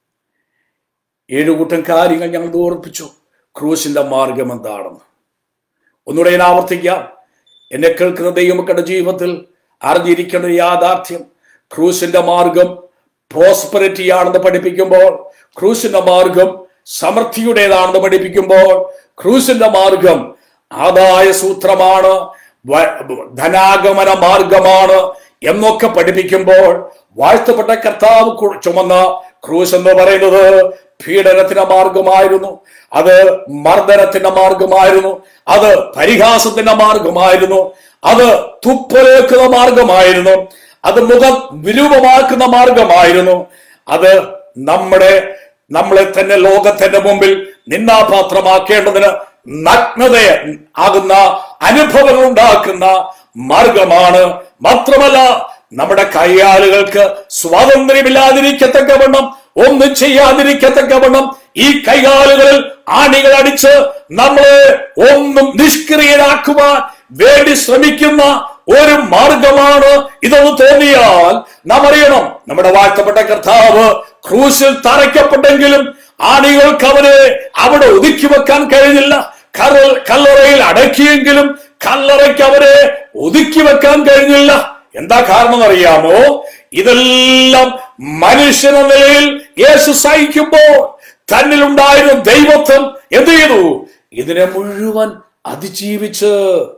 Speaker 1: ഏഴുകൂട്ടം കാര്യങ്ങൾ ഞങ്ങൾ ഓർപ്പിച്ചു ക്രൂശിന്റെ മാർഗം എന്താണെന്ന് ഒന്നുകൂടെ ഞാൻ ആവർത്തിക്കാം എന്നെ കേൾക്കുന്ന ദൈവമക്കളുടെ ജീവിതത്തിൽ അറിഞ്ഞിരിക്കേണ്ട ഒരു യാഥാർത്ഥ്യം ക്രൂശിന്റെ മാർഗം പ്രോസ്പെറിറ്റി ആണെന്ന് പഠിപ്പിക്കുമ്പോൾ ക്രൂശിന്റെ മാർഗം സമൃദ്ധിയുടേതാണെന്ന് പഠിപ്പിക്കുമ്പോൾ ക്രൂശിന്റെ മാർഗം ആദായ സൂത്രമാണ് വ- ധനാഗമന മാർഗമാണ് എന്നൊക്കെ പഠിപ്പിക്കുമ്പോൾ വാഴ്ത്തപ്പെട്ട കർത്താവ് കു- ചുമന്ന ക്രൂശ് എന്ന് പറയുന്നത് പീഡനത്തിന്റെ മാർഗമായിരുന്നു അത് മർദ്ദനത്തിന്റെ മാർഗമായിരുന്നു അത് പരിഹാസത്തിന്റെ മാർഗമായിരുന്നു അത് തുപ്പലേക്കുന്ന മാർഗമായിരുന്നു അത് മുഖം വിരൂപമാക്കുന്ന മാർഗമായിരുന്നു അത് നമ്മുടെ നമ്മളെ തന്നെ ലോകത്തിന്റെ മുമ്പിൽ നിന്നാപാത്രമാക്കേണ്ടതിന് നഗ്നത ആകുന്ന അനുഭവങ്ങൾ ഉണ്ടാക്കുന്ന മാർഗമാണ് മാത്രമല്ല നമ്മുടെ കൈകാലുകൾക്ക് സ്വാതന്ത്ര്യമില്ലാതിരിക്കത്തക്കവണ്ണം ഒന്നും ചെയ്യാതിരിക്കത്തക്കവണ്ണം ഈ കൈകാലുകളിൽ ആണികൾ അടിച്ച് നമ്മളെ ഒന്നും നിഷ്ക്രിയരാക്കുവാൻ വേണ്ടി ശ്രമിക്കുന്ന ഒരു മാർഗമാണ് ഇതെന്ന് തോന്നിയാൽ നാം അറിയണം നമ്മുടെ വാഴ്ത്തപ്പെട്ട കർത്താവ് ക്രൂശിൽ തറയ്ക്കപ്പെട്ടെങ്കിലും ആണികൾക്ക് അവനെ അവിടെ ഒതുക്കി വെക്കാൻ കഴിഞ്ഞില്ല കര കല്ലറയിൽ അടക്കിയെങ്കിലും കല്ലറയ്ക്ക് അവരെ ഒതുക്കി വെക്കാൻ കഴിഞ്ഞില്ല എന്താ കാരണം അറിയാമോ ഇതെല്ലാം മനുഷ്യന നിലയിൽ യേശു സഹിക്കുമ്പോൾ തന്നിലുണ്ടായിരുന്ന ദൈവത്വം എന്ത് ചെയ്തു ഇതിനെ മുഴുവൻ അതിജീവിച്ച്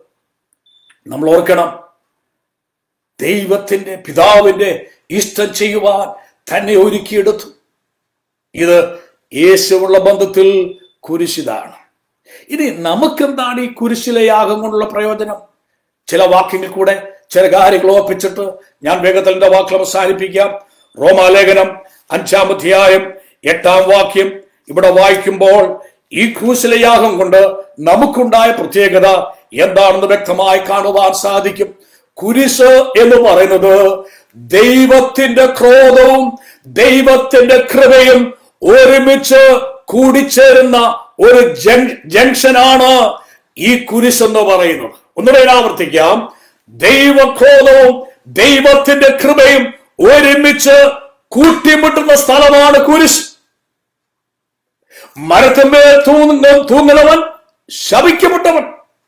Speaker 1: നമ്മൾ ഓർക്കണം ദൈവത്തിന്റെ പിതാവിന്റെ ഇഷ്ടം ചെയ്യുവാൻ തന്നെ ഒരുക്കിയെടുത്തു ഇത് യേശുവുള്ള ബന്ധത്തിൽ കുരിശിതാണ് ഇനി നമുക്കെന്താണ് ഈ കുരിശിലെ യാഗം കൊണ്ടുള്ള പ്രയോജനം ചില വാക്യങ്ങൾ കൂടെ ചില കാര്യങ്ങൾ ഓർപ്പിച്ചിട്ട് ഞാൻ വേഗത്തിൽ എന്റെ വാക്കുകൾ അവസാനിപ്പിക്കാം റോമാലേഖനം അഞ്ചാം അധ്യായം എട്ടാം വാക്യം ഇവിടെ വായിക്കുമ്പോൾ ഈ ക്രൂശിലെ യാഗം കൊണ്ട് നമുക്കുണ്ടായ പ്രത്യേകത എന്താണെന്ന് വ്യക്തമായി കാണുവാൻ സാധിക്കും കുരിശ് എന്ന് പറയുന്നത് ദൈവത്തിന്റെ ക്രോധവും ദൈവത്തിന്റെ കൃപയും ഒരുമിച്ച് കൂടിച്ചേരുന്ന ഒരു ജംഗ്ഷനാണ് ഈ കുരിശ് എന്ന് പറയുന്നത് ഒന്നുകൂടെ ആവർത്തിക്കാം ദൈവക്രോധവും ദൈവത്തിന്റെ കൃപയും ഒരുമിച്ച് കൂട്ടിമുട്ടുന്ന സ്ഥലമാണ് കുരിശ് മരത്തിന്മേൽ തൂങ്ങ തൂങ്ങുന്നവൻ ശപിക്കപ്പെട്ടവൻ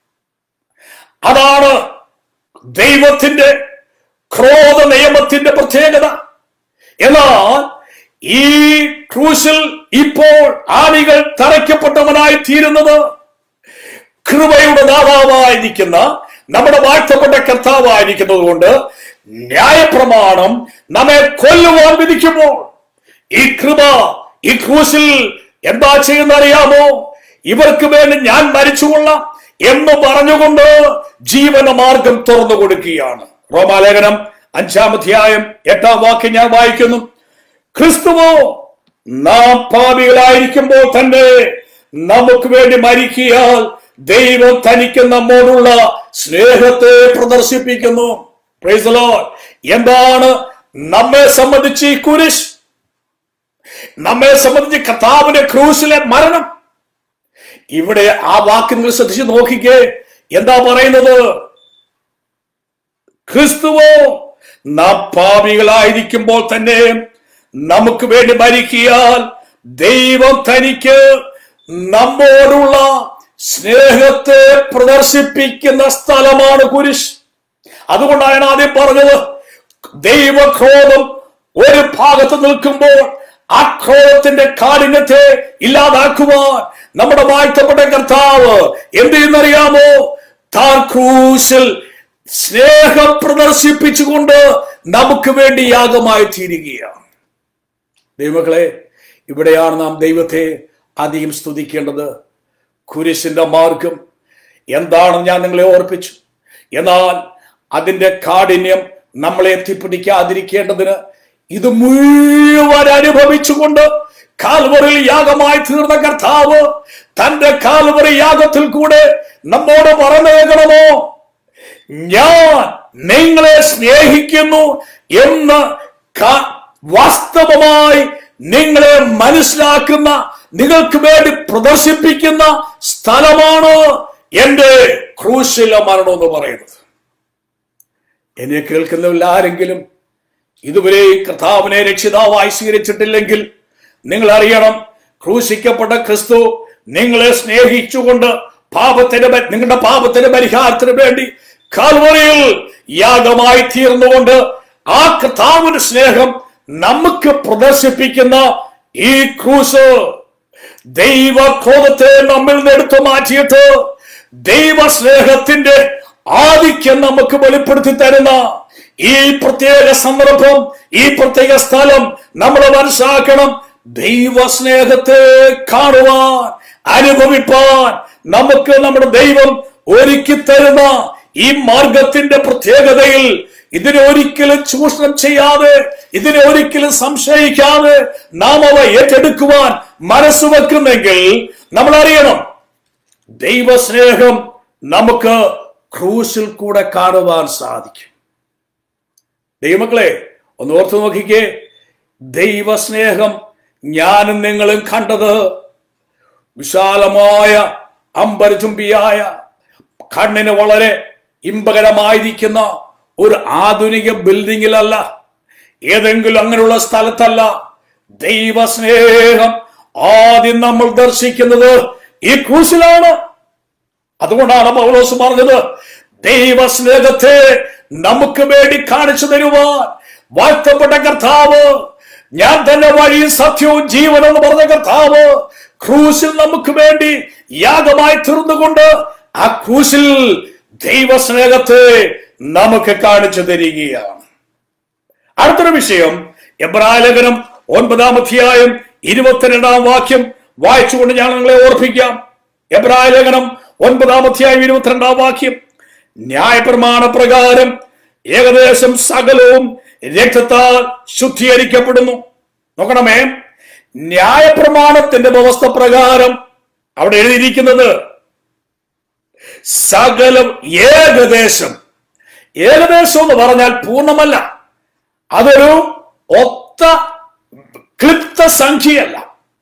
Speaker 1: അതാണ് ദൈവത്തിന്റെ ക്രോധ നിയമത്തിന്റെ പ്രത്യേകത എന്നാൽ ഈ ക്രൂശിൽ ഇപ്പോൾ ആണികൾ തറയ്ക്കപ്പെട്ടവനായി തീരുന്നത് കൃപയുടെ ദാതാവായിരിക്കുന്ന നമ്മുടെ വാഴ്ത്തപ്പെട്ട കർത്താവായിരിക്കുന്നത് കൊണ്ട് ന്യായപ്രമാണം നമ്മെ കൊല്ലുവാൻ വിധിക്കുമ്പോൾ ഈ കൃപ ഈ ക്രൂശിൽ എന്താ ചെയ്യുന്ന അറിയാമോ ഇവർക്ക് വേണ്ടി ഞാൻ മരിച്ചുകൊള്ളാം എന്ന് പറഞ്ഞുകൊണ്ട് ജീവന മാർഗം തുറന്നു കൊടുക്കുകയാണ് റോമാലേഖനം അഞ്ചാം അധ്യായം എട്ടാം വാക്യം ഞാൻ വായിക്കുന്നു ക്രിസ്തുവോ നാം പാപികളായിരിക്കുമ്പോൾ തന്നെ നമുക്ക് വേണ്ടി മരിക്കിയാൽ ദൈവം തനിക്ക് നമ്മോടുള്ള സ്നേഹത്തെ പ്രദർശിപ്പിക്കുന്നു Praise the Lord. എന്താണ് നമ്മെ സംബന്ധിച്ച് ഈ കുരിശ് നമ്മെ സംബന്ധിച്ച് കർത്താവിന്റെ ക്രൂസിലെ മരണം ഇവിടെ ആ വാക്ക് നിങ്ങൾ ശ്രദ്ധിച്ച് നോക്കിക്കേ എന്താ പറയുന്നത് ക്രിസ്തുവോ നാം പാപികളായിരിക്കുമ്പോൾ തന്നെ നമുക്ക് വേണ്ടി മരിക്കിയാൽ ദൈവം തനിക്ക് നമ്മോടുള്ള സ്നേഹത്തെ പ്രദർശിപ്പിക്കുന്ന സ്ഥലമാണ് കുരിശ് അതുകൊണ്ടാണ് ഞാൻ ആദ്യം പറഞ്ഞത് ദൈവക്രോധം ഒരു ഭാഗത്ത് നിൽക്കുമ്പോൾ ആ ക്രോധത്തിന്റെ കാഠിന്യത്തെ ഇല്ലാതാക്കുവാൻ നമ്മുടെ വാഴ്ത്തപ്പെട്ട കർത്താവ് എന്ത് ചെയ്യുന്നറിയാമോ താൻ ക്രൂശിൽ സ്നേഹം പ്രദർശിപ്പിച്ചുകൊണ്ട് നമുക്ക് വേണ്ടി യാഗമായി തീരുകയാണ് ദൈവങ്ങളെ ഇവിടെയാണ് നാം ദൈവത്തെ അധികം സ്തുതിക്കേണ്ടത് കുരിശിന്റെ മാർഗം എന്താണെന്ന് ഞാൻ നിങ്ങളെ ഓർപ്പിച്ചു എന്നാൽ അതിന്റെ കാഠിന്യം നമ്മളെ എത്തിപ്പിടിക്കാതിരിക്കേണ്ടതിന് ഇത് മുഴുവൻ അനുഭവിച്ചുകൊണ്ട് കാൽവറിൽ യാഗമായി തീർന്ന കർത്താവ് തന്റെ കാൽവറി യാഗത്തിൽ കൂടെ നമ്മോട് പറഞ്ഞേക്കണമോ ഞാൻ നിങ്ങളെ സ്നേഹിക്കുന്നു എന്ന് ക- വാസ്തവമായി നിങ്ങളെ മനസ്സിലാക്കുന്ന നിങ്ങൾക്ക് വേണ്ടി പ്രദർശിപ്പിക്കുന്ന സ്ഥലമാണ് എന്റെ ക്രൂശിലെ മരണം എന്ന് പറയുന്നത് എന്നെ കേൾക്കുന്നവരിൽ ആരെങ്കിലും ഇതുവരെ ഈ കർത്താവിനെ രക്ഷിതാവായി സ്വീകരിച്ചിട്ടില്ലെങ്കിൽ നിങ്ങൾ അറിയണം ക്രൂശിക്കപ്പെട്ട ക്രിസ്തു നിങ്ങളെ സ്നേഹിച്ചുകൊണ്ട് പാപത്തിന് പ- നിങ്ങളുടെ പാപത്തിന് പരിഹാരത്തിന് വേണ്ടി കാൽവറിയിൽ യാഗമായി തീർന്നുകൊണ്ട് ആ കർത്താവിന്റെ സ്നേഹം നമുക്ക് പ്രദർശിപ്പിക്കുന്ന ഈ ക്രൂസ് ദൈവക്രോധത്തെ നമ്മിൽ നിന്ന് എടുത്തു മാറ്റിയിട്ട് ദൈവ സ്നേഹത്തിന്റെ ആധിക്യം നമുക്ക് വെളിപ്പെടുത്തി തരുന്ന ഈ പ്രത്യേക സന്ദർഭം ഈ പ്രത്യേക സ്ഥലം നമ്മൾ മനസ്സിലാക്കണം ദൈവസ്നേഹത്തെ കാണുവാൻ അനുഭവിപ്പാൻ നമുക്ക് നമ്മുടെ ദൈവം ഒരുക്കി തരുന്ന ഈ മാർഗത്തിന്റെ പ്രത്യേകതയിൽ ഇതിനെ ഒരിക്കലും ചൂഷണം ചെയ്യാതെ ഇതിനെ ഒരിക്കലും സംശയിക്കാതെ നാം അവ ഏറ്റെടുക്കുവാൻ മനസ്സ് വെക്കുന്നെങ്കിൽ നമ്മൾ അറിയണം ദൈവസ്നേഹം നമുക്ക് ക്രൂശിൽ കൂടെ കാണുവാൻ സാധിക്കും ദൈവമക്കളെ ഒന്ന് ഓർത്തു നോക്കിക്കേ ദൈവസ്നേഹം ഞാനും നിങ്ങളും കണ്ടത് വിശാലമായ അമ്പരചുംബിയായ കണ്ണിന് വളരെ ഇമ്പകരമായിരിക്കുന്ന ഒരു ആധുനിക ബിൽഡിങ്ങിലല്ല ഏതെങ്കിലും അങ്ങനെയുള്ള സ്ഥലത്തല്ല ദൈവസ്നേഹം ആദ്യം നമ്മൾ ദർശിക്കുന്നത് ഈ ക്രൂശിലാണ് അതുകൊണ്ടാണ് പൗലോസ് പറഞ്ഞത് ദൈവസ്നേഹത്തെ നമുക്ക് വേണ്ടി കാണിച്ചു തരുവാൻ വാഴ്ത്തപ്പെട്ട കർത്താവ് ഞാൻ തന്നെ വഴിയും സത്യവും ജീവനും എന്ന് പറഞ്ഞ കർത്താവ് ക്രൂശിൽ നമുക്ക് വേണ്ടി യാഗമായി തീർന്നുകൊണ്ട് ആ ക്രൂശിൽ ദൈവസ്നേഹത്തെ നമുക്ക് കാണിച്ചു തരികയാണ് അടുത്തൊരു വിഷയം എബ്രാലേഖനം ഒൻപതാം അധ്യായം ഇരുപത്തിരണ്ടാം വാക്യം വായിച്ചുകൊണ്ട് ഞാൻ നിങ്ങളെ ഓർപ്പിക്കാം എബ്രാലേഖനം ഒൻപതാം അധ്യായം ഇരുപത്തിരണ്ടാം വാക്യം ന്യായപ്രമാണ പ്രകാരം ഏകദേശം സകലവും രക്തത്താൽ ശുദ്ധീകരിക്കപ്പെടുന്നു നോക്കണമേ ന്യായപ്രമാണത്തിന്റെ വ്യവസ്ഥ പ്രകാരം അവിടെ എഴുതിയിരിക്കുന്നത് സകലം ഏകദേശം ഏകദേശം എന്ന് പറഞ്ഞാൽ പൂർണ്ണമല്ല അതൊരു ഒത്ത ക്ലിപ്ത സംഖ്യയല്ല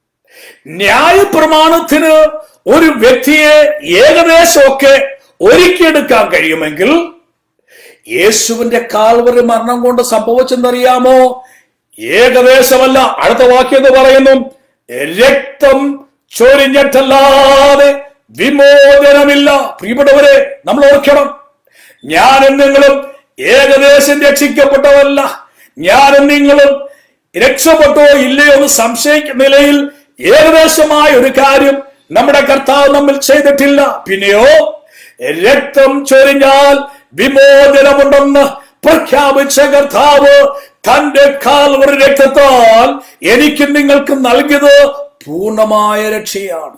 Speaker 1: ന്യായപ്രമാണത്തിന് ഒരു വ്യക്തിയെ ഏകദേശമൊക്കെ ഒരുക്കിയെടുക്കാൻ കഴിയുമെങ്കിൽ യേശുവിന്റെ കാൽവറി മരണം കൊണ്ട് സംഭവിച്ചെന്നറിയാമോ ഏകദേശമല്ല അടുത്ത വാക്യം എന്ന് പറയുന്നു രക്തം ചൊരിഞ്ഞിട്ടല്ലാതെ വിമോചനമില്ല പ്രിയപ്പെട്ടവരെ നമ്മൾ ഓർക്കണം ഞാനും നിങ്ങളും ഏകദേശം രക്ഷിക്കപ്പെട്ടവല്ല ഞാനും നിങ്ങളും രക്ഷപ്പെട്ടോ ഇല്ലയോ എന്ന് സംശയിക്കുന്ന നിലയിൽ ഏകദേശമായ ഒരു കാര്യം നമ്മുടെ കർത്താവ് നമ്മൾ ചെയ്തിട്ടില്ല പിന്നെയോ രക്തം ചൊരിഞ്ഞാൽ വിമോചനമുണ്ടെന്ന് പ്രഖ്യാപിച്ച കർത്താവ് തന്റെ കാൽവറി രക്തത്താൽ എനിക്ക് നിങ്ങൾക്ക് നൽകിയത് പൂർണ്ണമായ രക്ഷയാണ്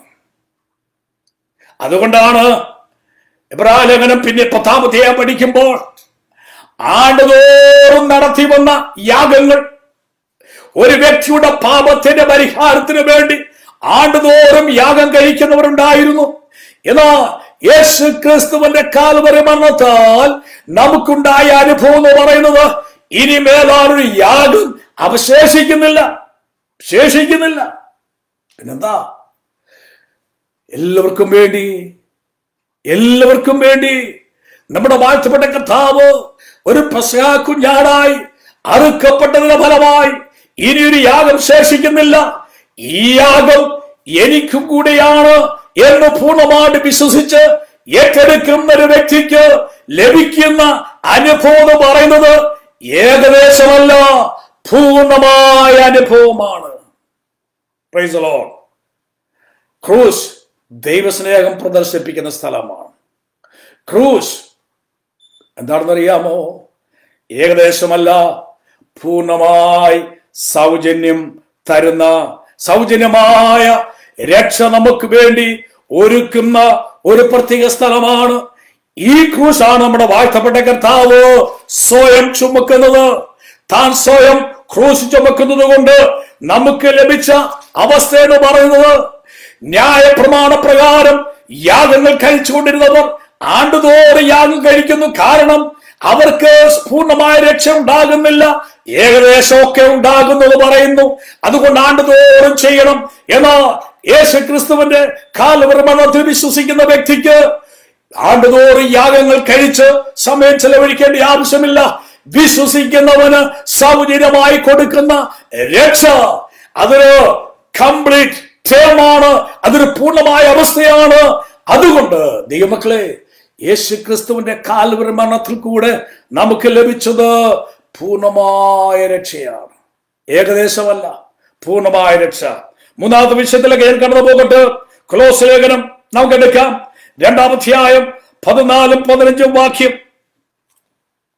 Speaker 1: അതുകൊണ്ടാണ് എബ്രാലേഖനം പിന്നെ പത്താമത്തെ പഠിക്കുമ്പോൾ ആണ്ടുതോറും നടത്തി വന്ന യാഗങ്ങൾ ഒരു വ്യക്തിയുടെ പാപത്തിന്റെ പരിഹാരത്തിന് വേണ്ടി ആണ്ടുതോറും യാഗം കഴിക്കുന്നവരുണ്ടായിരുന്നു എന്നാൽ യേശു ക്രിസ്തുവിന്റെ കാൽവറി മരണത്താൽ നമുക്കുണ്ടായ അനുഭവം എന്ന് പറയുന്നത് ഇനി മേലാറൊരു യാഗം അവശേഷിക്കുന്നില്ല ശേഷിക്കുന്നില്ല പിന്നെന്താ എല്ലാവർക്കും വേണ്ടി എല്ലാവർക്കും വേണ്ടി നമ്മുടെ വാഴ്ത്തപ്പെട്ട കർത്താവ് ഒരു പ്രസംഗ കുഞ്ഞാടായി അറുക്കപ്പെട്ടതിന്റെ ഫലമായി ഇനിയൊരു യാഗം ശേഷിക്കുന്നില്ല ഈ യാഗം എനിക്കും കൂടെയാണ് എന്ന് പൂർണ്ണമായിട്ട് വിശ്വസിച്ച് ഏറ്റെടുക്കുന്ന ഒരു വ്യക്തിക്ക് ലഭിക്കുന്ന അനുഭവം എന്ന് പറയുന്നത് ഏകദേശമല്ല പൂർണ്ണമായ അനുഭവമാണ് Praise the Lord. ക്രൂസ് ദൈവസ്നേഹം പ്രദർശിപ്പിക്കുന്ന സ്ഥലമാണ് ക്രൂസ് എന്താണെന്നറിയാമോ ഏകദേശമല്ല പൂർണ്ണമായി സൗജന്യം തരുന്ന സൗജന്യമായ രക്ഷ നമുക്ക് വേണ്ടി ഒരുക്കുന്ന ഒരു പ്രത്യേക സ്ഥലമാണ് ഈ ക്രൂശാണ് നമ്മുടെ വാഴ്ത്തപ്പെട്ട കർത്താവ് സ്വയം ചുമക്കുന്നത് താൻ സ്വയം ക്രൂശ് ചുമക്കുന്നത് കൊണ്ട് നമുക്ക് ലഭിച്ച അവസ്ഥ എന്ന് പറയുന്നത് ന്യായപ്രമാണ പ്രകാരം യാഗങ്ങൾ കഴിച്ചുകൊണ്ടിരുന്നവർ ആണ്ടുതോറും യാഗം കഴിക്കുന്നു കാരണം അവർക്ക് പൂർണ്ണമായ രക്ഷ ഉണ്ടാകുന്നില്ല ഏകദേശമൊക്കെ ഉണ്ടാകുന്നത് പറയുന്നു അതുകൊണ്ട് ആണ്ടുതോറും ചെയ്യണം എന്നാൽ യേശു ക്രിസ്തുവിന്റെ കാലവർമണത്തിൽ വിശ്വസിക്കുന്ന വ്യക്തിക്ക് ആണ്ടുതോറും യാഗങ്ങൾ കഴിച്ച് സമയം ചെലവഴിക്കേണ്ട ആവശ്യമില്ല വിശ്വസിക്കുന്നവന് സൗജന്യമായി കൊടുക്കുന്ന രക്ഷ അതൊരു കംപ്ലീറ്റ് ക്ഷേമമാണ് അതൊരു പൂർണ്ണമായ അവസ്ഥയാണ് അതുകൊണ്ട് ദൈവമക്കളെ യേശു ക്രിസ്തുവിന്റെ കാൽവരി മരണത്തിൽ കൂടെ നമുക്ക് ലഭിച്ചത് പൂർണ്ണമായ രക്ഷയാണ് ഏകദേശമല്ല പൂർണ്ണമായ രക്ഷ മൂന്നാമത്തെ വിഷയത്തിലേക്ക് ഞാൻ കടന്നു പോകട്ടെ ക്ലോസ് ലേഖനം നമുക്ക് എടുക്കാം രണ്ടാമധ്യായം പതിനാലും പതിനഞ്ചും വാക്യം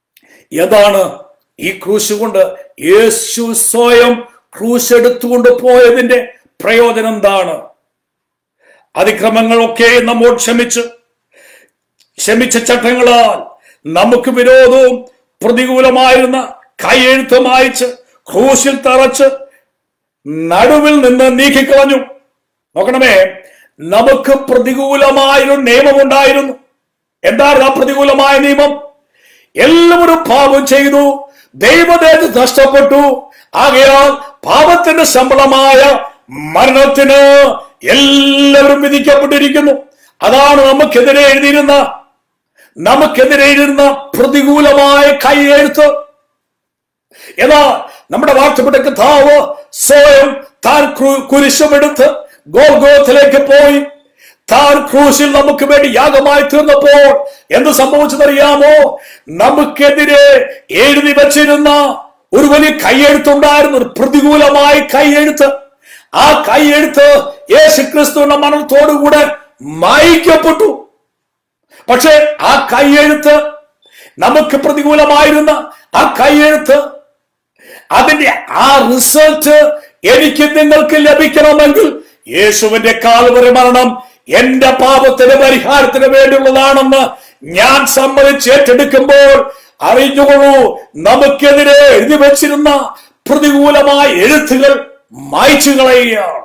Speaker 1: എന്താണ് ഈ ക്രൂശ് കൊണ്ട് യേശു സ്വയം ക്രൂശ് എടുത്തുകൊണ്ട് പോയതിന്റെ പ്രയോജനം എന്താണ് അതിക്രമങ്ങളൊക്കെ നമ്മോട് ക്ഷമിച്ച് ക്ഷമിച്ച ചട്ടങ്ങളാൽ നമുക്ക് വിരോധവും പ്രതികൂലമായിരുന്ന കൈയെഴുത്ത് മായിച്ച് ക്രൂശിൽ തറച്ച് നടുവിൽ നിന്ന് നീക്കിക്കളഞ്ഞു നോക്കണമേ നമുക്ക് പ്രതികൂലമായൊരു നിയമമുണ്ടായിരുന്നു എന്താണ് ആ പ്രതികൂലമായ നിയമം എല്ലാവരും പാപം ചെയ്തു ദൈവതേജ് നഷ്ടപ്പെട്ടു ആകയാൽ പാപത്തിന്റെ ശമ്പളമായ മരണത്തിന് എല്ലാവരും വിധിക്കപ്പെട്ടിരിക്കുന്നു അതാണ് നമുക്കെതിരെ എഴുതിയിരുന്ന നമുക്കെതിരെ എഴുതുന്ന പ്രതികൂലമായ കൈയെഴുത്ത് എന്നാൽ നമ്മുടെ വാഴ്ത്തപ്പെട്ട കഥാവ് സ്വയം താൻ ക്രൂ- കുരിശുമെടുത്ത് ഗോൽഗോത്തിലേക്ക് പോയി താൻ ക്രൂശിൽ നമുക്ക് വേണ്ടി യാഗമായി തീർന്നപ്പോൾ എന്ത് സംഭവിച്ചതറിയാമോ നമുക്കെതിരെ എഴുതി വച്ചിരുന്ന ഒരു വലിയ കൈയെഴുത്തുണ്ടായിരുന്നു ഒരു പ്രതികൂലമായ കൈയെഴുത്ത് ആ കൈയെഴുത്ത് യേശു ക്രിസ്തുവിന്റെ മരണത്തോടുകൂടെ മായിക്കപ്പെട്ടു പക്ഷെ ആ കൈയെഴുത്ത് നമുക്ക് പ്രതികൂലമായിരുന്ന ആ കൈയെഴുത്ത് അതിന്റെ ആ റിസൾട്ട് എനിക്ക് നിങ്ങൾക്ക് ലഭിക്കണമെങ്കിൽ യേശുവിന്റെ കാൽവറി മരണം എന്റെ പാപത്തിന് പരിഹാരത്തിന് വേണ്ടിയുള്ളതാണെന്ന് ഞാൻ സമ്മതിച്ച് ഏറ്റെടുക്കുമ്പോൾ അറിഞ്ഞുകൊള്ളൂ നമുക്കെതിരെ എഴുതി വെച്ചിരുന്ന പ്രതികൂലമായ എഴുത്തുകൾ മായ്ച്ചു കളയുകയാണ്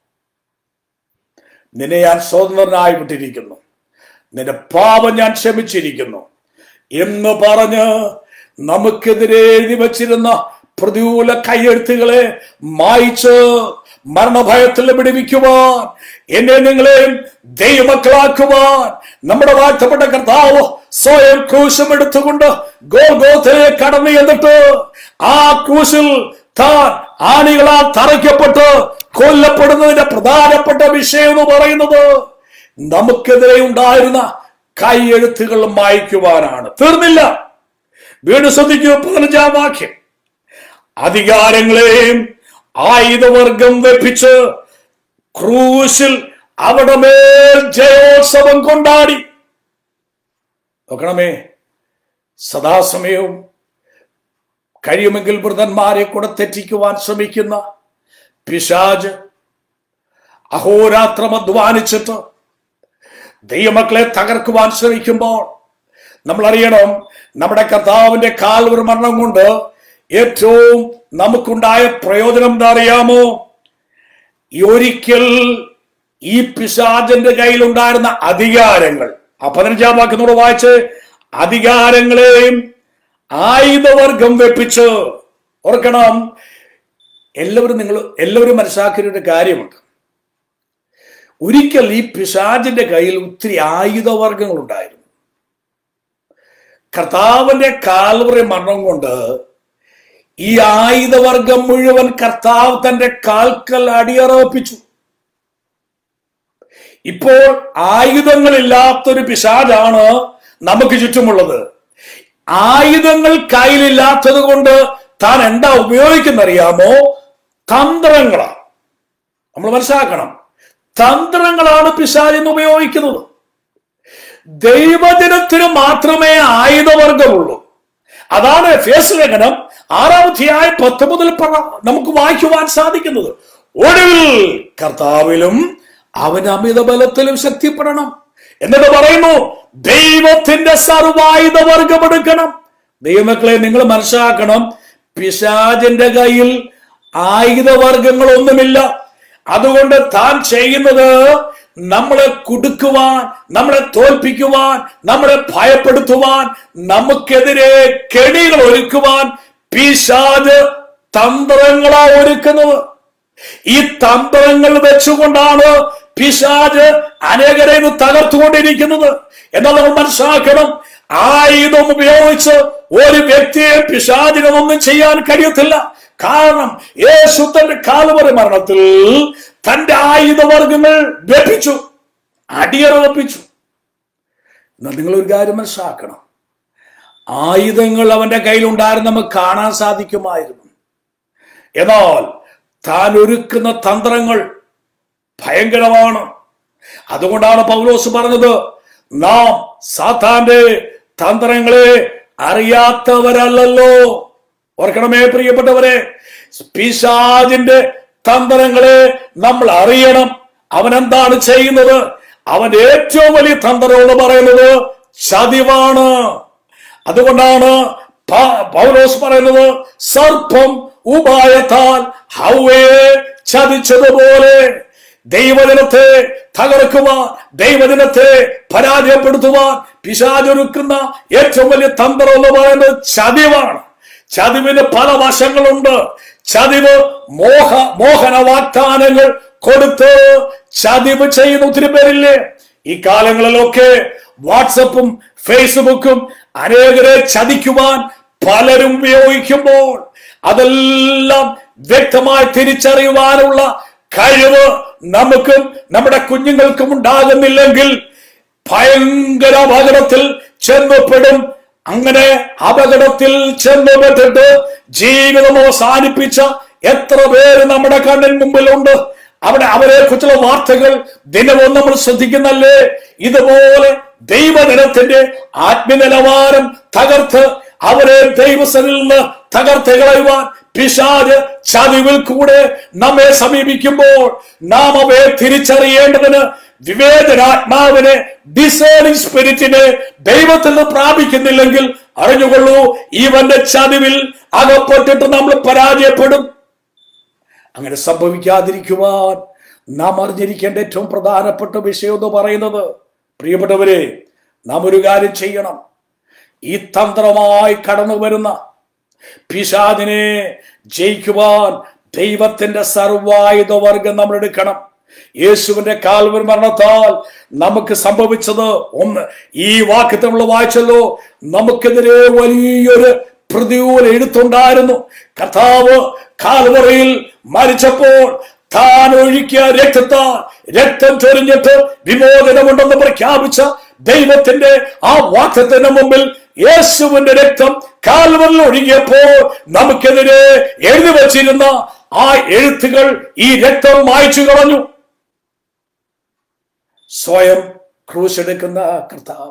Speaker 1: നിന്നെ ഞാൻ സ്വതന്ത്രനായി വിട്ടിരിക്കുന്നു നിന്റെ പാപം ഞാൻ ക്ഷമിച്ചിരിക്കുന്നു എന്ന് പറഞ്ഞ് നമുക്കെതിരെ എഴുതി വച്ചിരുന്ന പ്രതികൂല കൈയെഴുത്തുകളെ മായിച്ച് മരണഭയത്തിൽ വിടുവിക്കുവാൻ എന്നെ നിങ്ങളെയും ദൈവമക്കളാക്കുവാൻ നമ്മുടെ വാഴ്ത്തപ്പെട്ട കർത്താവ് സ്വയം ക്രൂശം എടുത്തുകൊണ്ട് ഗോഗോത്തിലെ കടന്നു എന്നിട്ട് ആ ക്രൂശിൽ താൻ ആണികളാൽ തറയ്ക്കപ്പെട്ട് കൊല്ലപ്പെടുന്നതിന്റെ പ്രധാനപ്പെട്ട വിഷയം എന്ന് പറയുന്നത് നമുക്കെതിരെ ഉണ്ടായിരുന്ന കൈയെഴുത്തുകൾ മായ്ക്കുവാനാണ് തീർന്നില്ല വീട് ശ്രദ്ധിക്കൂ പതിനഞ്ചാം വാക്യം അധികാരങ്ങളെയും ആയുധവർഗം വെപ്പിച്ച് ക്രൂശിൽ അവിടെ മേൽ ജയോത്സവം കൊണ്ടാടി നോക്കണമേ സദാസമയവും കഴിയുമെങ്കിൽ വൃതന്മാരെ കൂടെ തെറ്റിക്കുവാൻ ശ്രമിക്കുന്ന പിശാജ് അഹോരാത്രം അധ്വാനിച്ചിട്ട് ദൈവമക്കളെ തകർക്കുവാൻ ശ്രമിക്കുമ്പോൾ നമ്മൾ അറിയണം നമ്മുടെ കർത്താവിന്റെ കാൽവർ മരണം കൊണ്ട് ഏറ്റവും നമുക്കുണ്ടായ പ്രയോജനം എന്താ അറിയാമോ ഈ ഒരിക്കൽ ഈ പിശാചന്റെ കയ്യിലുണ്ടായിരുന്ന അധികാരങ്ങൾ ആ പതിനഞ്ചാം വാക്കിനോട് വായിച്ച് അധികാരങ്ങളെയും ആയുധവർഗം വെപ്പിച്ച് ഓർക്കണം എല്ലാവരും നിങ്ങൾ എല്ലാവരും മനസ്സിലാക്കിയ ഒരു കാര്യമുണ്ട് ഒരിക്കൽ ഈ പിശാചിന്റെ കയ്യിൽ ഒത്തിരി ആയുധവർഗങ്ങൾ ഉണ്ടായിരുന്നു കർത്താവിന്റെ കാൽവറി മരണം കൊണ്ട് ഈ ആയുധവർഗം മുഴുവൻ കർത്താവ് തന്റെ കാൽക്കൽ അടിയറപ്പിച്ചു ഇപ്പോൾ ആയുധങ്ങളില്ലാത്തൊരു പിശാജാണ് നമുക്ക് ചുറ്റുമുള്ളത് ആയുധങ്ങൾ കയ്യിലില്ലാത്തത് കൊണ്ട് താൻ എന്താ ഉപയോഗിക്കുന്നറിയാമോ തന്ത്രങ്ങളാണ് നമ്മൾ മനസ്സിലാക്കണം തന്ത്രങ്ങളാണ് പിശാചിന് ഉപയോഗിക്കുന്നത് ദൈവദിനത്തിന് മാത്രമേ ആയുധവർഗമുള്ളൂ അതാണ് എഫേസ് ലേഖനം ആറാമധ്യായ പത്ത് മുതൽ പറ- നമുക്ക് വായിക്കുവാൻ സാധിക്കുന്നത് ഒടുവിൽ കർത്താവിലും അവൻ അമിത ബലത്തിലും ശക്തിപ്പെടണം എന്നിട്ട് പറയുന്നു ദൈവത്തിന്റെ സർവായുധ വർഗം എടുക്കണം ദൈവമക്കളെ നിങ്ങൾ മനസ്സിലാക്കണം പിശാചിന്റെ കയ്യിൽ ആയുധവർഗങ്ങളൊന്നുമില്ല അതുകൊണ്ട് താൻ ചെയ്യുന്നത് നമ്മളെ കുടുക്കുവാൻ നമ്മളെ തോൽപ്പിക്കുവാൻ നമ്മളെ ഭയപ്പെടുത്തുവാൻ നമുക്കെതിരെ കെണികൾ ഒരുക്കുവാൻ പിശാജ് തന്ത്രങ്ങളാ ഒരുക്കുന്നത് ഈ തന്ത്രങ്ങൾ വെച്ചുകൊണ്ടാണ് പിശാജ് അനേകരെ ഇന്ന് തകർത്തുകൊണ്ടിരിക്കുന്നത് എന്നാൽ നമ്മൾ മനസ്സിലാക്കണം ആയുധം ഉപയോഗിച്ച് ഒരു വ്യക്തിയെ പിശാചിനൊന്നും ചെയ്യാൻ കഴിയത്തില്ല കാരണം യേശു തന്റെ കാലുവറി മരണത്തിൽ തന്റെ ആയുധവർഗങ്ങൾ വെപ്പിച്ചു അടിയറപ്പിച്ചു എന്നാൽ നിങ്ങൾ ഒരു കാര്യം മനസ്സിലാക്കണം ആയുധങ്ങൾ അവന്റെ കയ്യിലുണ്ടായിരുന്നു നമുക്ക് കാണാൻ സാധിക്കുമായിരുന്നു എന്നാൽ താൻ ഒരുക്കുന്ന തന്ത്രങ്ങൾ ഭയങ്കരമാണ് അതുകൊണ്ടാണ് പൗലോസ് പറഞ്ഞത് നാം സാത്താന്റെ തന്ത്രങ്ങളെ അറിയാത്തവരല്ലല്ലോ ഓർക്കണമേ പ്രിയപ്പെട്ടവരെ പിശാജിന്റെ തന്ത്രങ്ങളെ നമ്മൾ അറിയണം അവൻ എന്താണ് ചെയ്യുന്നത് അവൻ ഏറ്റവും വലിയ തന്ത്രം എന്ന് പറയുന്നത് ചതിവാണ് അതുകൊണ്ടാണ് പ- പൗലോസ് പറയുന്നത് സർപ്പം ഉപായത്താൽ ഹൗവയെ ചതിച്ചതുപോലെ ദൈവജനത്തെ തകർക്കുവാൻ ദൈവജനത്തെ പരാജയപ്പെടുത്തുവാൻ പിശാചൊരുക്കുന്ന ഏറ്റവും വലിയ തന്ത്രം എന്ന് പറയുന്നത് ചതിവാണ് ചതിവിന് പല വശങ്ങളുണ്ട് ചതിവ് മോഹ മോഹന വാഗ്ദാനങ്ങൾ കൊടുത്ത് ചതിവ് ചെയ്യുന്ന ഒത്തിരി പേരില്ലേ ഈ കാലങ്ങളിലൊക്കെ വാട്സപ്പും ഫേസ്ബുക്കും അനേകരെ ചതിക്കുവാൻ പലരും ഉപയോഗിക്കുമ്പോൾ അതെല്ലാം വ്യക്തമായി തിരിച്ചറിയുവാനുള്ള കഴിവ് നമുക്കും നമ്മുടെ കുഞ്ഞുങ്ങൾക്കും ഉണ്ടാകുന്നില്ലെങ്കിൽ ഭയങ്കര അപകടത്തിൽ ചെന്നപ്പെടും അങ്ങനെ അപകടത്തിൽ ചെന്നുപെട്ടിട്ട് ജീവിതം അവസാനിപ്പിച്ച എത്ര പേര് നമ്മുടെ കണ്ണിന് മുമ്പിലുണ്ട് അവിടെ അവരെ കുറിച്ചുള്ള വാർത്തകൾ ദിനവും നമ്മൾ ശ്രദ്ധിക്കുന്നല്ലേ ഇതുപോലെ ദൈവദിനത്തിന്റെ ആത്മനിലവാരം തകർത്ത് അവരെ ദൈവസനിൽ നിന്ന് തകർത്ത് കളയുവാൻ പിശാജ് ചതിവിൽ കൂടെ നമ്മെ സമീപിക്കുമ്പോൾ നാം അവയെ തിരിച്ചറിയേണ്ടതിന് വിവേചനാത്മാവിനെ ഡിസേണിംഗ് സ്പിരിറ്റിനെ ദൈവത്തിൽ നിന്ന് പ്രാപിക്കുന്നില്ലെങ്കിൽ അറിഞ്ഞുകൊള്ളൂ ഇവന്റെ ചതിവിൽ അകപ്പെട്ടിട്ട് നമ്മൾ പരാജയപ്പെടും അങ്ങനെ സംഭവിക്കാതിരിക്കുവാൻ നാം അറിഞ്ഞിരിക്കേണ്ട ഏറ്റവും പ്രധാനപ്പെട്ട വിഷയം എന്ന് പറയുന്നത് പ്രിയപ്പെട്ടവരെ നാം ഒരു കാര്യം ചെയ്യണം ഈ തന്ത്രമായി കടന്നു വരുന്ന പിശാദിനെ ജയിക്കുവാൻ ദൈവത്തിന്റെ സർവായുധ വർഗം നമ്മൾ എടുക്കണം യേശുവിന്റെ കാൽവരി മരണത്താൽ നമുക്ക് സംഭവിച്ചത് ഒന്ന് ഈ വാക്യത്തിൽ നമ്മൾ വായിച്ചല്ലോ നമുക്കെതിരെ വലിയൊരു പ്രതികൂല എഴുത്തുണ്ടായിരുന്നു കർത്താവ് കാൽവറയിൽ മരിച്ചപ്പോൾ താൻ ഒഴുക്കിയ രക്തത്താൽ രക്തം ചൊരിഞ്ഞിട്ട് വിമോചനമുണ്ടെന്ന് പ്രഖ്യാപിച്ച ദൈവത്തിന്റെ ആ വാക്യത്തിന് മുമ്പിൽ യേശുവിന്റെ രക്തം കാൽവറിൽ ഒഴുകിയപ്പോൾ നമുക്കെതിരെ എഴുതി വച്ചിരുന്ന ആ എഴുത്തുകൾ ഈ രക്തം മായ്ച്ചു കളഞ്ഞു സ്വയം ക്രൂശ് എടുക്കുന്ന കർത്താവ്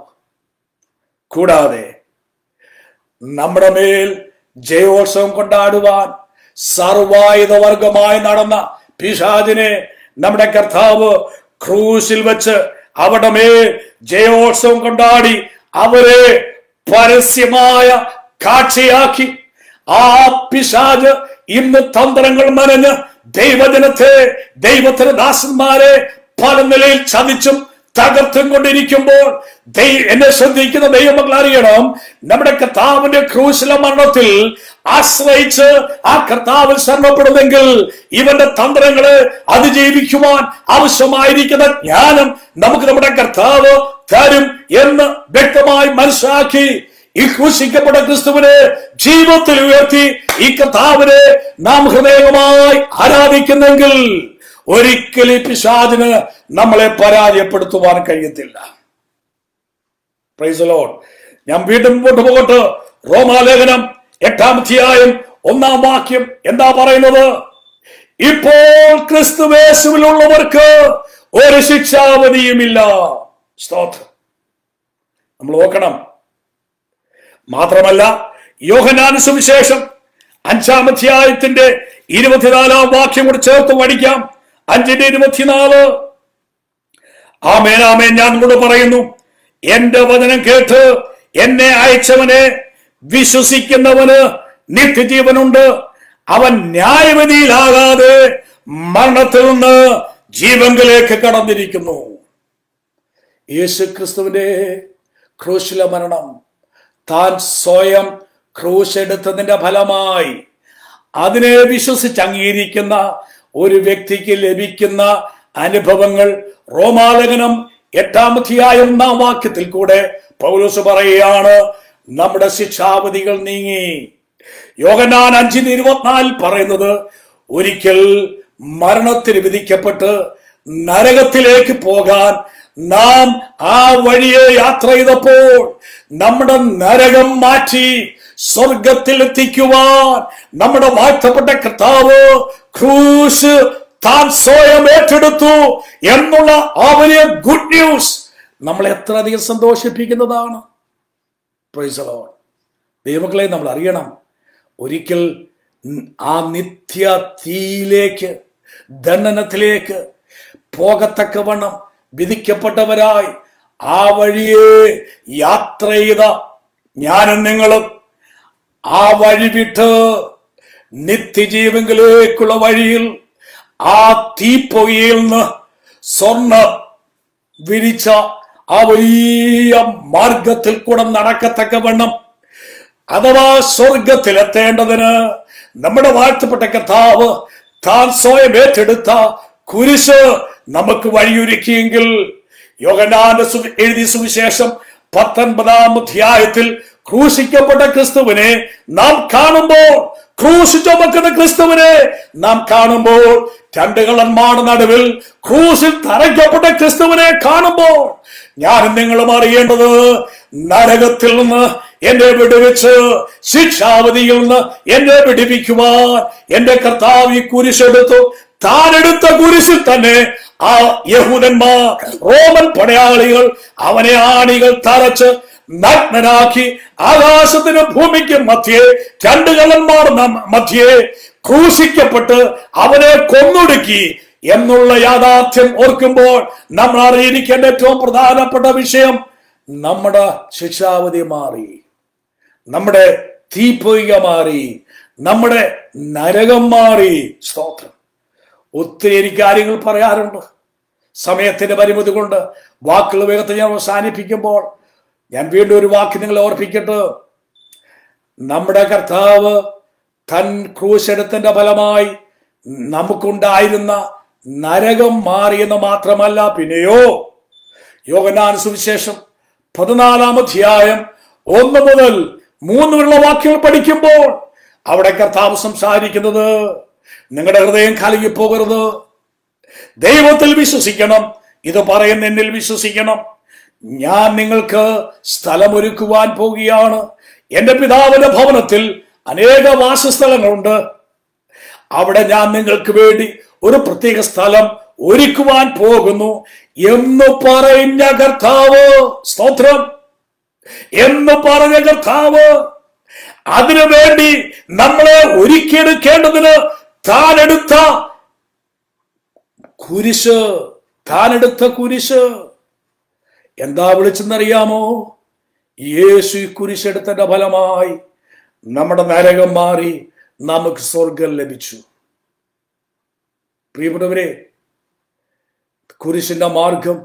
Speaker 1: കൂടാതെ നമ്മുടെ മേൽ ജയോത്സവം കൊണ്ടാടുവാൻ സർവായുധ വർഗമായി നടന്ന പിശാദിനെ നമ്മുടെ കർത്താവ് ക്രൂശിൽ വെച്ച് അവിടെ മേൽ ജയോത്സവം കൊണ്ടാടി അവരെ പരസ്യമായ കാഴ്ചയാക്കി ആ പിശാജ് ഇന്ന് തന്ത്രങ്ങൾ മനഞ്ഞ് ദൈവജനത്തെ ദൈവത്തിന് ദാസന്മാരെ പല നിലയിൽ ചതിച്ചും തകർത്തും കൊണ്ടിരിക്കുമ്പോൾ ദൈ- എന്നെ ശ്രദ്ധിക്കുന്ന ദൈവമക്കൾ അറിയണം നമ്മുടെ കർത്താവിന്റെ ക്രൂശില മരണത്തിൽ ആശ്രയിച്ച് ആ കർത്താവിൽ ശരണപ്പെടുന്നെങ്കിൽ ഇവന്റെ തന്ത്രങ്ങളെ അതിജീവിക്കുവാൻ ആവശ്യമായിരിക്കുന്ന ജ്ഞാനം നമുക്ക് നമ്മുടെ കർത്താവ് തരും എന്ന് വ്യക്തമായി മനസ്സിലാക്കി ഈ ക്രൂശിക്കപ്പെട്ട ക്രിസ്തുവിനെ ജീവിതത്തിൽ ഉയർത്തി ഈ കർത്താവിനെ നാം ഹൃദയമായി ആരാധിക്കുന്നെങ്കിൽ ഒരിക്കലും ഈ പിശാദിന് നമ്മളെ പരാജയപ്പെടുത്തുവാൻ കഴിയത്തില്ല പ്രൈസ് ലോഡ് ഞാൻ വീണ്ടും മുമ്പോട്ട് പോകട്ടെ റോമാലേഖനം എട്ടാം അധ്യായം ഒന്നാം വാക്യം എന്താ പറയുന്നത് ഇപ്പോൾ ക്രിസ്തുവേശുവിലുള്ളവർക്ക് ഒരു ശിക്ഷാവധിയുമില്ല സ്തോത്രം നമ്മൾ നോക്കണം മാത്രമല്ല യോഹനാന സുവിശേഷം അഞ്ചാം അധ്യായത്തിന്റെ ഇരുപത്തിനാലാം വാക്യം കൂടി ചേർത്ത് പഠിക്കാം അഞ്ചിന്റെ ഇരുപത്തിനാല് ആമേൻ ആമേൻ ഞാൻ കൂടെ പറയുന്നു എന്റെ വചനം കേട്ട് എന്നെ അയച്ചവനെ വിശ്വസിക്കുന്നവന് നിത്യജീവനുണ്ട് അവൻ ന്യായവിധിയിലാകാതെ മരണത്തിൽ നിന്ന് ജീവങ്കിലേക്ക് കടന്നിരിക്കുന്നു യേശു ക്രിസ്തുവിന്റെ ക്രൂശില മരണം താൻ സ്വയം ക്രൂശ് എടുത്തതിന്റെ ഫലമായി അതിനെ വിശ്വസിച്ച് അംഗീകരിക്കുന്ന ഒരു വ്യക്തിക്ക് ലഭിക്കുന്ന അനുഭവങ്ങൾ റോമാലേഖനം എട്ടാമധ്യായ ഒന്നാം വാക്യത്തിൽ കൂടെ പൗലോസ് പറയുകയാണ് നമ്മുടെ ശിക്ഷാവധികൾ നീങ്ങി യോഗനാൻ അഞ്ചിന് ഇരുപത്തിനാലിൽ പറയുന്നത് ഒരിക്കൽ മരണത്തിന് വിധിക്കപ്പെട്ട് നരകത്തിലേക്ക് പോകാൻ നാം ആ വഴിയെ യാത്ര ചെയ്തപ്പോൾ നമ്മുടെ നരകം മാറ്റി സ്വർഗത്തിൽ എത്തിക്കുവാൻ നമ്മുടെ വാഴ്ത്തപ്പെട്ട കർത്താവ് ക്രൂശ് താൻ സ്വയം ഏറ്റെടുത്തു എന്നുള്ള ആ വലിയ ഗുഡ് ന്യൂസ് നമ്മളെ എത്ര അധികം സന്തോഷിപ്പിക്കുന്നതാണ് Praise the Lord. ദൈവമക്കളെ നമ്മൾ അറിയണം ഒരിക്കൽ ആ നിത്യ തീയിലേക്ക് ദണ്ഡനത്തിലേക്ക് പോകത്തക്കവണ്ണം വിധിക്കപ്പെട്ടവരായി ആ വഴിയെ യാത്ര ചെയ്ത ഞാനും നിങ്ങളും ആ വഴി വിട്ട് നിത്യജീവങ്കിലേക്കുള്ള വഴിയിൽ ആ തീപ്പൊയ്യിൽ നിന്ന് സ്വർണ്ണ വിരിച്ച ആ വലിയ മാർഗത്തിൽ കൂടെ നടക്കത്തക്കവണ്ണം അഥവാ സ്വർഗത്തിലെത്തേണ്ടതിന് നമ്മുടെ വാഴ്ത്തപ്പെട്ട കർത്താവ് താൻ സ്വയം ഏറ്റെടുത്ത കുരിശ് നമുക്ക് വഴിയൊരുക്കിയെങ്കിൽ യോഗനാന്റെ സു- എഴുതിയ സുവിശേഷം പത്തൊൻപതാം അധ്യായത്തിൽ ക്രൂശിക്കപ്പെട്ട ക്രിസ്തുവിനെ നാം കാണുമ്പോൾ ക്രൂശ് ചുമക്കുന്ന ക്രിസ്തുവിനെ നാം കാണുമ്പോൾ രണ്ട് കള്ളന്മാരുടെ നടുവിൽ ക്രൂശിൽ തറയ്ക്കപ്പെട്ട ക്രിസ്തുവിനെ കാണുമ്പോൾ ഞാനും നിങ്ങളും അറിയേണ്ടത് നരകത്തിൽ നിന്ന് എന്നെ വിടുവിച്ച് ശിക്ഷാവധിയിൽ നിന്ന് എന്നെ വിടുവിക്കുവാൻ എന്റെ കർത്താവ് ഈ കുരിശെടുത്തു താൻ എടുത്ത കുരിശിൽ തന്നെ ആ യഹൂദന്മാർ റോമൻ പടയാളികൾ അവനെ ആണികൾ തറച്ച് നഗ്നനാക്കി ആകാശത്തിന് ഭൂമിക്ക് മധ്യേ രണ്ട് കള്ളന്മാർ നം- മധ്യേ ക്രൂശിക്കപ്പെട്ട് അവനെ കൊന്നൊടുക്കി എന്നുള്ള യാഥാർത്ഥ്യം ഓർക്കുമ്പോൾ നമ്മൾ അറിയിരിക്കേണ്ട ഏറ്റവും പ്രധാനപ്പെട്ട വിഷയം നമ്മുടെ ശിക്ഷാവധി മാറി നമ്മുടെ തീപ്പൊയ്ക മാറി നമ്മുടെ നരകം മാറി സ്തോത്രം ഒത്തിരി എനിക്ക് കാര്യങ്ങൾ പറയാറുണ്ട് സമയത്തിന്റെ പരിമിതി കൊണ്ട് വാക്കുകൾ വേഗത്തിൽ ഞാൻ അവസാനിപ്പിക്കുമ്പോൾ ഞാൻ വീണ്ടും ഒരു വാക്ക് നിങ്ങളെ ഓർപ്പിക്കട്ടെ നമ്മുടെ കർത്താവ് തൻ ക്രൂശെടുത്തിന്റെ ഫലമായി നമുക്കുണ്ടായിരുന്ന നരകം മാറിയെന്ന് മാത്രമല്ല പിന്നെയോ യോഗനാൻ സുവിശേഷം പതിനാലാം അധ്യായം ഒന്ന് മുതൽ മൂന്ന് വരെയുള്ള വാക്യങ്ങൾ പഠിക്കുമ്പോൾ അവിടെ കർത്താവ് സംസാരിക്കുന്നത് നിങ്ങളുടെ ഹൃദയം കലങ്ങി പോകരുത് ദൈവത്തിൽ വിശ്വസിക്കണം ഇത് പറയുന്ന എന്നിൽ വിശ്വസിക്കണം ഞാൻ നിങ്ങൾക്ക് സ്ഥലമൊരുക്കുവാൻ പോകുകയാണ് എന്റെ പിതാവിന്റെ ഭവനത്തിൽ അനേക വാസസ്ഥലങ്ങളുണ്ട് അവിടെ ഞാൻ നിങ്ങൾക്ക് വേണ്ടി ഒരു പ്രത്യേക സ്ഥലം ഒരുക്കുവാൻ പോകുന്നു എന്ന് പറഞ്ഞ കർത്താവ് സ്തോത്രം എന്ന് പറഞ്ഞ കർത്താവ് അതിനു വേണ്ടി നമ്മളെ ഒരുക്കിയെടുക്കേണ്ടതിന് താൻ എടുത്ത കുരിശ് താൻ എടുത്ത കുരിശ് എന്താ വിളിച്ചെന്നറിയാമോ യേശു ഈ കുരിശെടുത്തതിന്റെ ഫലമായി നമ്മുടെ നരകം മാറി നമുക്ക് സ്വർഗം ലഭിച്ചു പ്രിയപ്പെട്ടവരെ കുരിശിന്റെ മാർഗം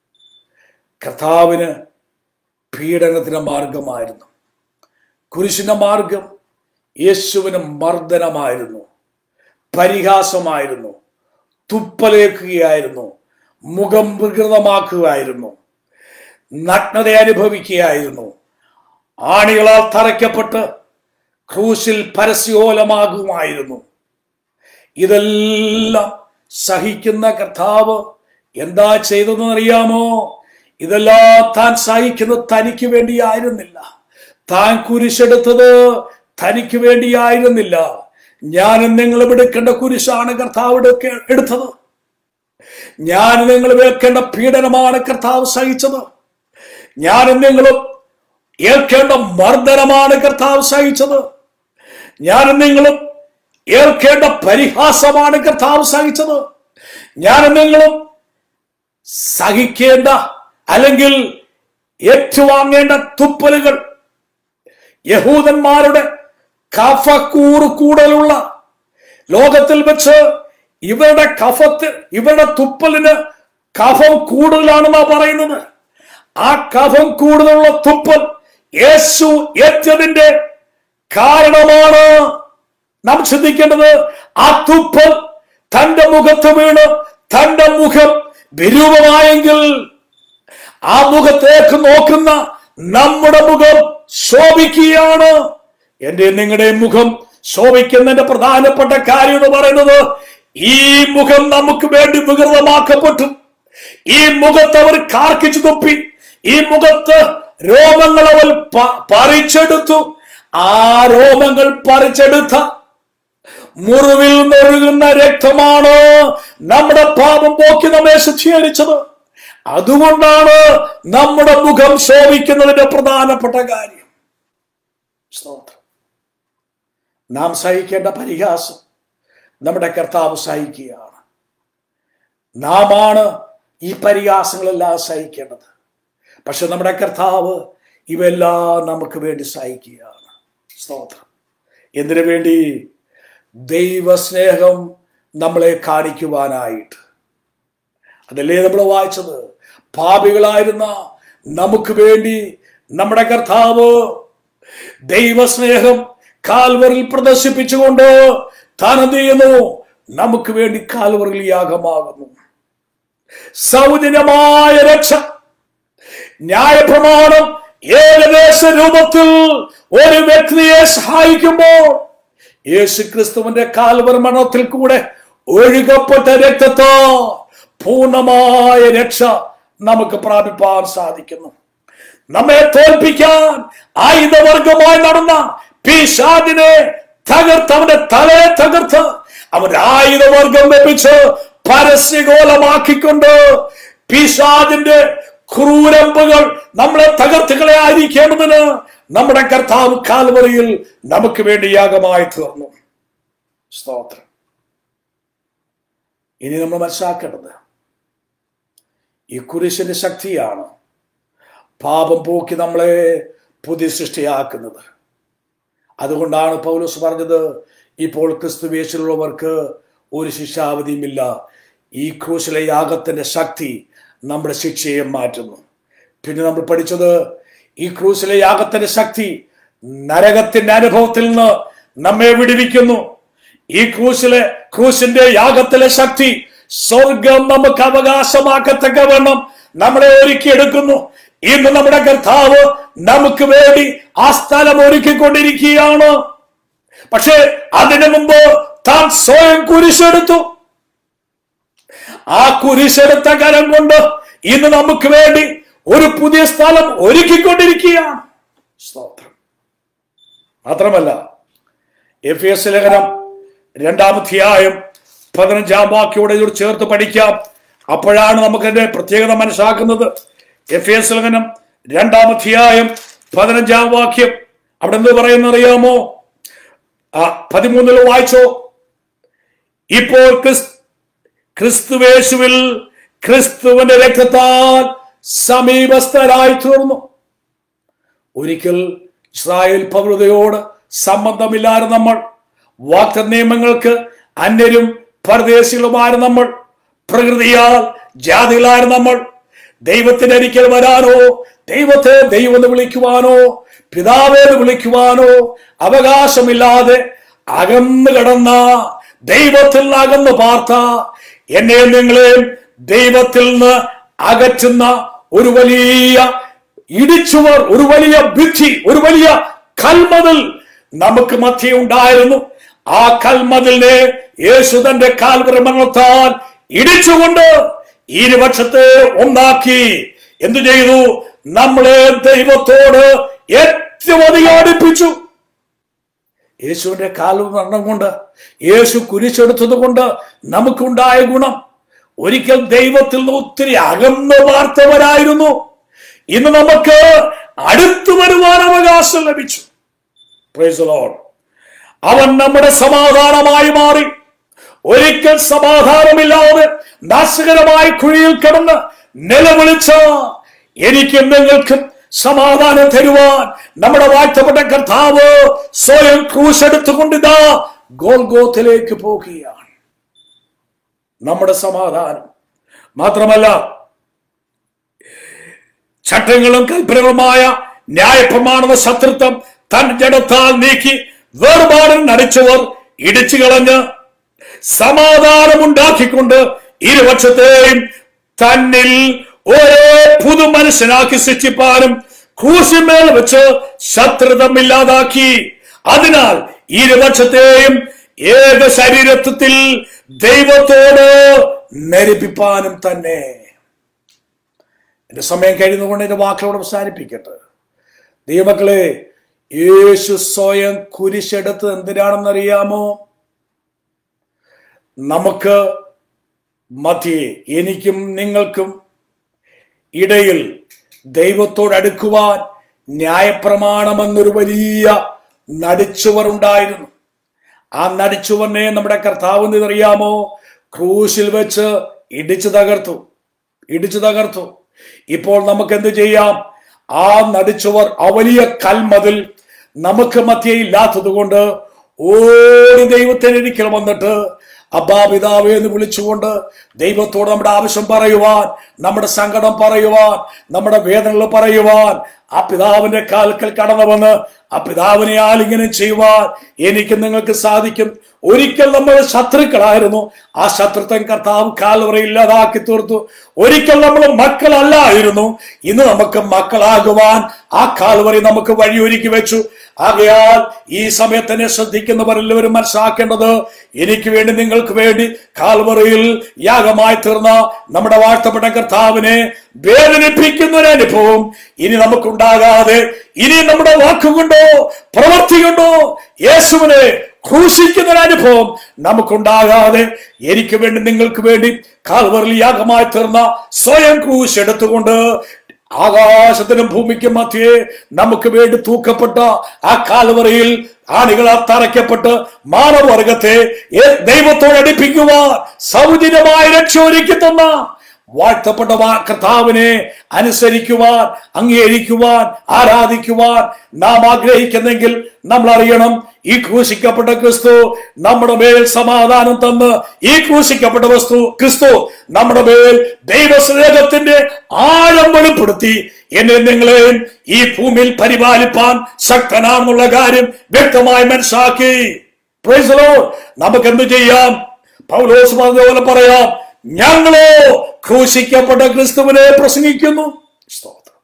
Speaker 1: കർത്താവിന് പീഡനത്തിന്റെ മാർഗമായിരുന്നു കുരിശിന്റെ മാർഗം യേശുവിന് മർദ്ദനമായിരുന്നു പരിഹാസമായിരുന്നു തുപ്പലേക്കുകയായിരുന്നു മുഖം വികൃതമാക്കുകയായിരുന്നു നഗ്നത അനുഭവിക്കുകയായിരുന്നു ആണികളാൽ തറയ്ക്കപ്പെട്ട് ക്രൂശിൽ പരസ്യോലമാകുമായിരുന്നു ഇതെല്ലാം സഹിക്കുന്ന കർത്താവ് എന്താ ചെയ്തതെന്ന് അറിയാമോ ഇതെല്ലാം താൻ സഹിക്കുന്നത് തനിക്ക് വേണ്ടിയായിരുന്നില്ല താൻ കുരിശെടുത്തത് തനിക്ക് വേണ്ടിയായിരുന്നില്ല ഞാനും നിങ്ങളും എടുക്കേണ്ട കുരിശാണ് കർത്താവ് എടുക്ക- എടുത്തത് ഞാൻ നിങ്ങൾ ഏൽക്കേണ്ട പീഡനമാണ് കർത്താവ് സഹിച്ചത് ഞാനും നിങ്ങളും ഏൽക്കേണ്ട മർദ്ദനമാണ് കർത്താവ് സഹിച്ചത് ഞാനും നിങ്ങളും ഏൽക്കേണ്ട പരിഹാസമാണ് കർത്താവ് സഹിച്ചത് ഞാനും നിങ്ങളും സഹിക്കേണ്ട അല്ലെങ്കിൽ ഏറ്റുവാങ്ങേണ്ട തുപ്പലുകൾ യഹൂദന്മാരുടെ കഫക്കൂറ് കൂടുതലുള്ള ലോകത്തിൽ വെച്ച് ഇവരുടെ കഫത്ത് ഇവരുടെ തുപ്പലിന് കഫം കൂടുതലാണെന്നാ പറയുന്നത് ആ കഫം കൂടുതലുള്ള തുപ്പൽ യേശു ഏറ്റതിന്റെ കാരണമാണ് നാം ചിന്തിക്കേണ്ടത് ആ തുപ്പൽ തന്റെ മുഖത്ത് വീണ് തന്റെ മുഖം വിരൂപമായെങ്കിൽ ആ മുഖത്തേക്ക് നോക്കുന്ന നമ്മുടെ മുഖം ശോഭിക്കുകയാണ് എന്റെ നിങ്ങളുടെ മുഖം ശോഭിക്കുന്നതിന്റെ പ്രധാനപ്പെട്ട കാര്യം എന്ന് പറയുന്നത് ഈ മുഖം നമുക്ക് വേണ്ടി വികൃതമാക്കപ്പെട്ടു ഈ മുഖത്ത് അവർ കാർക്കിച്ചു തുപ്പി ഈ മുഖത്ത് രോമങ്ങൾ അവൾ പ- പറിച്ചെടുത്തു ആ രോമങ്ങൾ പറിച്ചെടുത്ത മുറിവിൽ നിന്നൊഴുകുന്ന രക്തമാണ് നമ്മുടെ പാപം പോക്കി നമ്മെ ശുദ്ധീകരിച്ചത് അതുകൊണ്ടാണ് നമ്മുടെ മുഖം ശോഭിക്കുന്നതിന്റെ പ്രധാനപ്പെട്ട കാര്യം സ്തോത്രം നാം സഹിക്കേണ്ട പരിഹാസം നമ്മുടെ കർത്താവ് സഹിക്കുകയാണ് നാമാണ് ഈ പരിഹാസങ്ങളെല്ലാം സഹിക്കേണ്ടത് പക്ഷെ നമ്മുടെ കർത്താവ് ഇവയെല്ലാം നമുക്ക് വേണ്ടി സഹിക്കുകയാണ് സ്തോത്രം എന്തിനു വേണ്ടി ദൈവസ്നേഹം നമ്മളെ കാണിക്കുവാനായിട്ട് അതല്ലേ നമ്മൾ വായിച്ചത് പാപികളായിരുന്ന നമുക്ക് വേണ്ടി നമ്മുടെ കർത്താവ് ദൈവസ്നേഹം കാൽവറിൽ പ്രദർശിപ്പിച്ചുകൊണ്ട് താൻ എന്ത് ചെയ്യുന്നു നമുക്ക് വേണ്ടി കാൽവറിൽ യാഗമാകുന്നു സൗജന്യമായ രക്ഷ ന്യായപ്രമാണം ഏകദേശ രൂപത്തിൽ ഒരു വ്യക്തിയെ സഹായിക്കുമ്പോൾ യേശു ക്രിസ്തുവിന്റെ കാൽവർ മരണത്തിൽ കൂടെ ഒഴുകപ്പെട്ട രക്തത്തോ പൂർണ്ണമായ രക്ഷ നമുക്ക് പ്രാപിപ്പാൻ സാധിക്കുന്നു നമ്മെ തോൽപ്പിക്കാൻ ആയുധവർഗമായി നടന്ന പിശാദിനെ തകർത്ത് അവന്റെ തലയെ തകർത്ത് അവൻ ആയുധവർഗം ലഭിച്ച് പരസ്യഗോലമാക്കിക്കൊണ്ട് പിശാദിന്റെ ക്രൂരമ്പുകൾ നമ്മളെ തകർത്തുകളെ ആയിരിക്കേണ്ടതിന് നമ്മുടെ കർത്താവ് കാൽവറിയിൽ നമുക്ക് വേണ്ടി യാഗമായി തീർന്നു സ്തോത്രം ഇനി നമ്മൾ മനസ്സിലാക്കേണ്ടത് ഈ കുരിശിന്റെ ശക്തിയാണ് പാപം പോക്കി നമ്മളെ പുതിയ സൃഷ്ടിയാക്കുന്നത് അതുകൊണ്ടാണ് പൗലോസ് പറഞ്ഞത് ഇപ്പോൾ ക്രിസ്തുവേശിലുള്ളവർക്ക് ഒരു ശിക്ഷാവധിയുമില്ല ഈ ക്രൂശിലെ യാഗത്തിന്റെ ശക്തി നമ്മുടെ ശിക്ഷയെ മാറ്റുന്നു പിന്നെ നമ്മൾ പഠിച്ചത് ഈ ക്രൂശിലെ യാഗത്തിന്റെ ശക്തി നരകത്തിന്റെ അനുഭവത്തിൽ നിന്ന് നമ്മെ വിടുവിക്കുന്നു ഈ ക്രൂശിലെ ക്രൂശിന്റെ യാഗത്തിലെ ശക്തി സ്വർഗം നമുക്ക് അവകാശമാക്കത്തക്കവണ്ണം നമ്മളെ ഒരുക്കിയെടുക്കുന്നു ഇന്ന് നമ്മുടെ കർത്താവ് നമുക്ക് വേണ്ടി ആ സ്ഥലം ഒരുക്കിക്കൊണ്ടിരിക്കുകയാണ് പക്ഷെ അതിനു മുമ്പ് താൻ സ്വയം കുരിശെടുത്തു ആ കുരിശെടുത്ത കരം കൊണ്ട് ഇന്ന് നമുക്ക് വേണ്ടി ഒരു പുതിയ സ്ഥലം ഒരുക്കിക്കൊണ്ടിരിക്കുകയാണ് സ്തോത്രം മാത്രമല്ല എഫ് എസ് ലേഖനം രണ്ടാമധ്യായം പതിനഞ്ചാം വാക്യോടെ ഇതോട് ചേർത്ത് പഠിക്കാം അപ്പോഴാണ് നമുക്ക് അതിന്റെ പ്രത്യേകത മനസ്സിലാക്കുന്നത് എഫ് എസ് ലേഖനം രണ്ടാമധ്യായം പതിനഞ്ചാം വാക്യം അവിടെ എന്ത് പറയുന്ന അറിയാമോ ആ പതിമൂന്നിൽ വായിച്ചോ ഇപ്പോൾ ക്രിസ് ക്രിസ്തുവേശുവിൽ ക്രിസ്തുവിന്റെ രക്തത്താൽ സമീപസ്ഥരായി തീർന്നു ഒരിക്കൽ ഇസ്രായേൽ പൗരതയോട് സംബന്ധമില്ലാതെ നമ്മൾ വാക്ത നിയമങ്ങൾക്ക് അന്യരും പരദേശികളുമായ നമ്മൾ പ്രകൃതിയാൽ ജാതികളായ നമ്മൾ ദൈവത്തിന്റെ അരിക്കൽ വരാനോ ദൈവത്തെ ദൈവം എന്ന് വിളിക്കുവാനോ പിതാവെന്ന് വിളിക്കുവാനോ അവകാശമില്ലാതെ അകന്നു കിടന്ന ദൈവത്തിൽ നിന്ന് അകന്നു പാർത്ത എന്നെയും നിങ്ങളെയും ദൈവത്തിൽ നിന്ന് അകറ്റുന്ന ഒരു വലിയ ഇടിച്ചുവർ ഒരു വലിയ ഭിത്തി ഒരു വലിയ കൽമതിൽ നമുക്ക് മധ്യ ഉണ്ടായിരുന്നു ആ കൽമതിലിനെ യേശു തന്റെ കാൽവരമണത്താൽ ഇടിച്ചുകൊണ്ട് ഇരുപക്ഷത്തെ ഒന്നാക്കി എന്തു ചെയ്തു നമ്മളെ ദൈവത്തോട് ഏറ്റവും അധികം അടുപ്പിച്ചു യേശുവിന്റെ കാൽവ് മരണം കൊണ്ട് യേശു കുരിശെടുത്തത് കൊണ്ട് നമുക്കുണ്ടായ ഗുണം ഒരിക്കൽ ദൈവത്തിൽ നിന്ന് ഒത്തിരി അകന്നു വാർത്തവരായിരുന്നു ഇന്ന് നമുക്ക് അടുത്തു വരുവാൻ അവകാശം ലഭിച്ചു Praise the Lord. അവൻ നമ്മുടെ സമാധാനമായി മാറി ഒരിക്കൽ സമാധാനമില്ലാതെ നാശകരമായ കുഴിയിൽ കിടന്ന് നിലവിളിച്ച എനിക്കും നിങ്ങൾക്കും സമാധാനം തരുവാൻ നമ്മുടെ വാഴ്ത്തപ്പെട്ട കർത്താവ് സ്വയം ക്രൂശെടുത്തുകൊണ്ടിതാ ഗോൽഗോത്തിലേക്ക് പോകുകയാണ് നമ്മുടെ സമാധാനം മാത്രമല്ല ചട്ടങ്ങളും കൽപ്പനകളുമായ ന്യായപ്രമാണ ശത്രുത്വം തൻ ജഡത്താൽ നീക്കി വേർപാടിൽ നടിച്ചവർ ഇടിച്ചു കളഞ്ഞ് സമാധാനമുണ്ടാക്കിക്കൊണ്ട് ഇരുപക്ഷത്തെയും തന്നിൽ ഒരേ പുതു മനുഷ്യനാക്കി സൃഷ്ടിപ്പാനും ക്രൂശിന്മേൽ വെച്ച് ശത്രുതം ഇല്ലാതാക്കി അതിനാൽ ഇരുപക്ഷത്തെയും ഏക ശരീരത്വത്തിൽ ദൈവത്തോട് നരിപ്പിപ്പാനും തന്നെ എന്റെ സമയം കഴിയുന്നതുകൊണ്ട് എന്റെ വാക്കുകളോട് അവസാനിപ്പിക്കട്ടെ ദൈവമക്കളെ യേശു സ്വയം കുരിശെടുത്ത് എന്തിനാണെന്നറിയാമോ നമുക്ക് മധ്യേ എനിക്കും നിങ്ങൾക്കും ഇടയിൽ ദൈവത്തോട് അടുക്കുവാൻ ന്യായപ്രമാണമെന്നൊരു വലിയ നടിച്ചുവർ ഉണ്ടായിരുന്നു ആ നടിച്ചുവറിനെ നമ്മുടെ കർത്താവ് എന്നറിയാമോ ക്രൂശിൽ വെച്ച് ഇടിച്ചു തകർത്തു ഇടിച്ചു തകർത്തു ഇപ്പോൾ നമുക്ക് എന്ത് ചെയ്യാം ആ നടിച്ചുവർ ആ വലിയ കൽമതിൽ നമുക്ക് മധ്യേ ഇല്ലാത്തത് കൊണ്ട് ഓടി ദൈവത്തിന് ഒരിക്കൽ വന്നിട്ട് അബ്ബാ പിതാവേ എന്ന് വിളിച്ചുകൊണ്ട് ദൈവത്തോട് നമ്മുടെ ആവശ്യം പറയുവാൻ നമ്മുടെ സങ്കടം പറയുവാൻ നമ്മുടെ വേദനകൾ പറയുവാൻ ആ പിതാവിന്റെ കാൽക്കൽ കടന്നു വന്ന് ആ പിതാവിനെ ആലിംഗനം ചെയ്യുവാൻ എനിക്ക് നിങ്ങൾക്ക് സാധിക്കും ഒരിക്കൽ നമ്മൾ ശത്രുക്കളായിരുന്നു ആ ശത്രുത്വം കർത്താവ് കാൽവറ ഇല്ലാതാക്കി തീർത്തു ഒരിക്കൽ നമ്മൾ മക്കളല്ലായിരുന്നു ഇന്ന് നമുക്ക് മക്കളാകുവാൻ ആ കാൽവറി നമുക്ക് വഴിയൊരുക്കി വെച്ചു ആകയാൽ ഈ സമയത്തിനെ ശ്രദ്ധിക്കുന്നവർ എല്ലാവരും മനസ്സിലാക്കേണ്ടത് എനിക്ക് വേണ്ടി നിങ്ങൾക്ക് വേണ്ടി കാൽവറയിൽ യാഗമായി തീർന്ന നമ്മുടെ വാഴ്ത്തപ്പെട്ട കർത്താവിനെ വേദനിപ്പിക്കുന്ന ഒരു അനുഭവം ഇനി നമുക്കുണ്ടാകാതെ ഇനി നമ്മുടെ വാക്കുകൊണ്ടോ പ്രവൃത്തി കൊണ്ടോ യേശുവിനെ ക്രൂശിക്കുന്ന ഒരു അനുഭവം നമുക്കുണ്ടാകാതെ എനിക്ക് വേണ്ടി നിങ്ങൾക്ക് വേണ്ടി കാൽവറിൽ യാഗമായി തീർന്ന സ്വയം ക്രൂശ് എടുത്തുകൊണ്ട് ആകാശത്തിനും ഭൂമിക്കും മധ്യേ നമുക്ക് വേണ്ടി തൂക്കപ്പെട്ട ആ കാൽവറിയിൽ ആണികളാൽ തറയ്ക്കപ്പെട്ട് മാനവർഗത്തെ ഏ- ദൈവത്തോട് അടുപ്പിക്കുവാൻ സൗജന്യമായി രക്ഷ ഒരുക്കി തന്ന വാഴ്ത്തപ്പെട്ട വാ- കർത്താവിനെ അനുസരിക്കുവാൻ അംഗീകരിക്കുവാൻ ആരാധിക്കുവാൻ നാം ആഗ്രഹിക്കുന്നെങ്കിൽ നമ്മൾ അറിയണം ഈ ക്രൂശിക്കപ്പെട്ട ക്രിസ്തു നമ്മുടെ മേൽ സമാധാനം തന്ന് ഈ ക്രൂശിക്കപ്പെട്ട വസ്തു ക്രിസ്തു നമ്മുടെ മേൽ ദൈവസ്നേഹത്തിന്റെ ആഴം വെളിപ്പെടുത്തി എന്നെ നിങ്ങളെയും ഈ ഭൂമിയിൽ പരിപാലിപ്പാൻ ശക്തനാണെന്നുള്ള കാര്യം വ്യക്തമായി മനസ്സിലാക്കി Praise the Lord. നമുക്ക് എന്ത് ചെയ്യാം പൗലോസ് പറഞ്ഞതുപോലെ പറയാം ഞങ്ങളോ ക്രൂശിക്കപ്പെട്ട ക്രിസ്തുവിനെ പ്രസംഗിക്കുന്നു സ്തോത്രം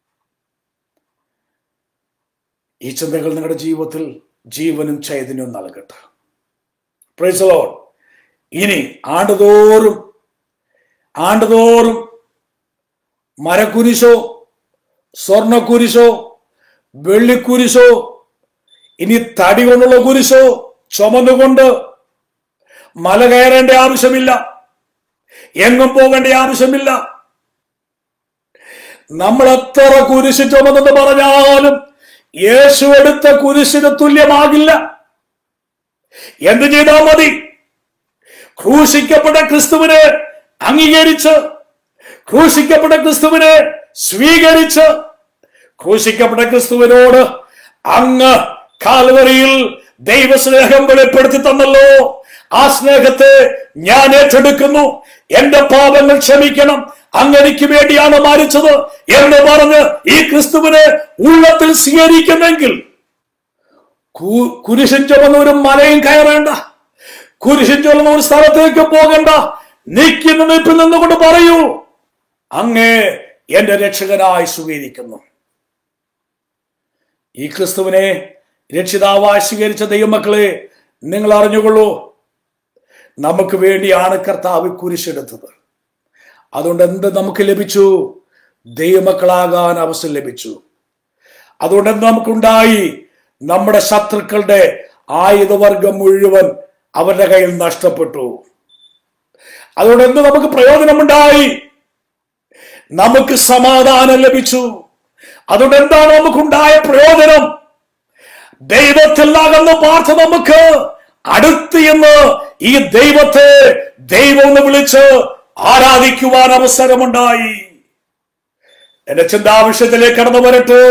Speaker 1: ഈ ചിന്തകൾ നിങ്ങളുടെ ജീവിതത്തിൽ ജീവനും ചൈതന്യവും നൽകട്ടെ Praise the Lord. ഇനി ആണ്ടുതോറും ആണ്ടുതോറും മരക്കുരിശോ സ്വർണക്കുരിശോ വെള്ളിക്കുരിശോ ഇനി തടി കൊണ്ടുള്ള കുരിശോ ചുമന്നുകൊണ്ട് മല കയറേണ്ട ആവശ്യമില്ല എങ്ങും പോകേണ്ട ആവശ്യമില്ല നമ്മൾ എത്ര കുരിശ് ചുമന്നെന്ന് പറഞ്ഞാലും യേശു എടുത്ത കുരിശിന് തുല്യമാകില്ല എന്ത് ചെയ്താൽ മതി ക്രൂശിക്കപ്പെട്ട ക്രിസ്തുവിനെ അംഗീകരിച്ച് ക്രൂശിക്കപ്പെട്ട ക്രിസ്തുവിനെ സ്വീകരിച്ച് ക്രൂശിക്കപ്പെട്ട ക്രിസ്തുവിനോട് അങ്ങ് കാൽവറിയിൽ ദൈവസ്നേഹം വെളിപ്പെടുത്തി തന്നല്ലോ ആ സ്നേഹത്തെ ഞാൻ ഏറ്റെടുക്കുന്നു എന്റെ പാപങ്ങൾ ക്ഷമിക്കണം അങ്ങനെക്ക് വേണ്ടിയാണ് മരിച്ചത് എന്ന് പറഞ്ഞ് ഈ ക്രിസ്തുവിനെ ഉള്ളത്തിൽ സ്വീകരിക്കുന്നെങ്കിൽ കു- കുരിശൻ ചുമന്ന ഒരു മലയും കയറേണ്ട കുരിശൻ ചുമന്ന ഒരു സ്ഥലത്തേക്ക് പോകണ്ട നിൽക്കുന്ന നിൽപ്പിൽ നിന്നുകൊണ്ട് പറയൂ അങ്ങേ എന്റെ രക്ഷകനായി സ്വീകരിക്കുന്നു ഈ ക്രിസ്തുവിനെ രക്ഷിതാവായി സ്വീകരിച്ച ദൈവമക്കളെ നിങ്ങൾ അറിഞ്ഞുകൊള്ളൂ നമുക്ക് വേണ്ടിയാണ് കർത്താവ് കുരിശെടുത്തത് അതുകൊണ്ട് എന്ത് നമുക്ക് ലഭിച്ചു ദൈവമക്കളാകാൻ അവസരം ലഭിച്ചു അതുകൊണ്ട് എന്ത് നമുക്കുണ്ടായി നമ്മുടെ ശത്രുക്കളുടെ ആയുധവർഗം മുഴുവൻ അവരുടെ കയ്യിൽ നഷ്ടപ്പെട്ടു അതുകൊണ്ട് എന്ത് നമുക്ക് പ്രയോജനമുണ്ടായി നമുക്ക് സമാധാനം ലഭിച്ചു അതുകൊണ്ട് എന്താണ് നമുക്കുണ്ടായ പ്രയോജനം ദൈവത്തിൽ അകന്ന് പാർത്ത് നമുക്ക് അടുത്ത് എന്ന് ഈ ദൈവത്തെ ദൈവം എന്ന് വിളിച്ച് ആരാധിക്കുവാൻ അവസരമുണ്ടായി എന്റെ ചിന്താവിഷയത്തിലേക്ക് കടന്നു വരട്ടെ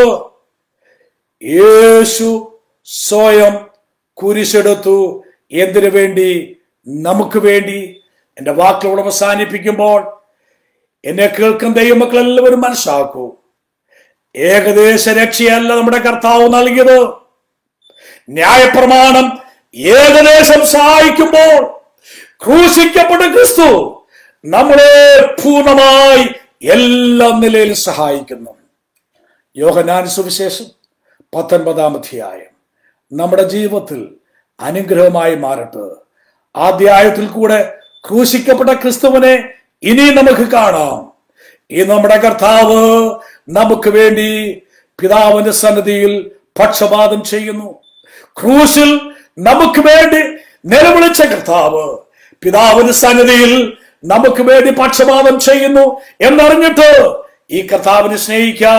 Speaker 1: യേശു സ്വയം കുരിശെടുത്തു എന്തിനു വേണ്ടി നമുക്ക് വേണ്ടി എന്റെ വാക്കുകളോട് അവസാനിപ്പിക്കുമ്പോൾ എന്നെ കേൾക്കുന്ന ദൈവമക്കൾ എല്ലാവരും മനസ്സിലാക്കൂ ഏകദേശ രക്ഷയല്ല നമ്മുടെ കർത്താവ് നൽകിയത് ന്യായപ്രമാണം ഏകദേശം സഹായിക്കുമ്പോൾ ക്രൂശിക്കപ്പെട്ട ക്രിസ്തു നമ്മളെ പൂർണ്ണമായി എല്ലാ നിലയിലും സഹായിക്കുന്നു യോഹനാൻ സുവിശേഷം പത്തൊൻപതാം അധ്യായം നമ്മുടെ ജീവിതത്തിൽ അനുഗ്രഹമായി മാറട്ടെ ആദ്യായത്തിൽ കൂടെ ക്രൂശിക്കപ്പെട്ട ക്രിസ്തുവിനെ ഇനി നമുക്ക് കാണാം ഈ നമ്മുടെ കർത്താവ് നമുക്ക് വേണ്ടി പിതാവിന്റെ സന്നിധിയിൽ പക്ഷപാതം ചെയ്യുന്നു ക്രൂശിൽ നമുക്ക് വേണ്ടി നിലവിളിച്ച കർത്താവ് പിതാവിന്റെ സന്നിധിയിൽ നമുക്ക് വേണ്ടി പക്ഷപാതം ചെയ്യുന്നു എന്നറിഞ്ഞിട്ട് ഈ കർത്താവിനെ സ്നേഹിക്കാം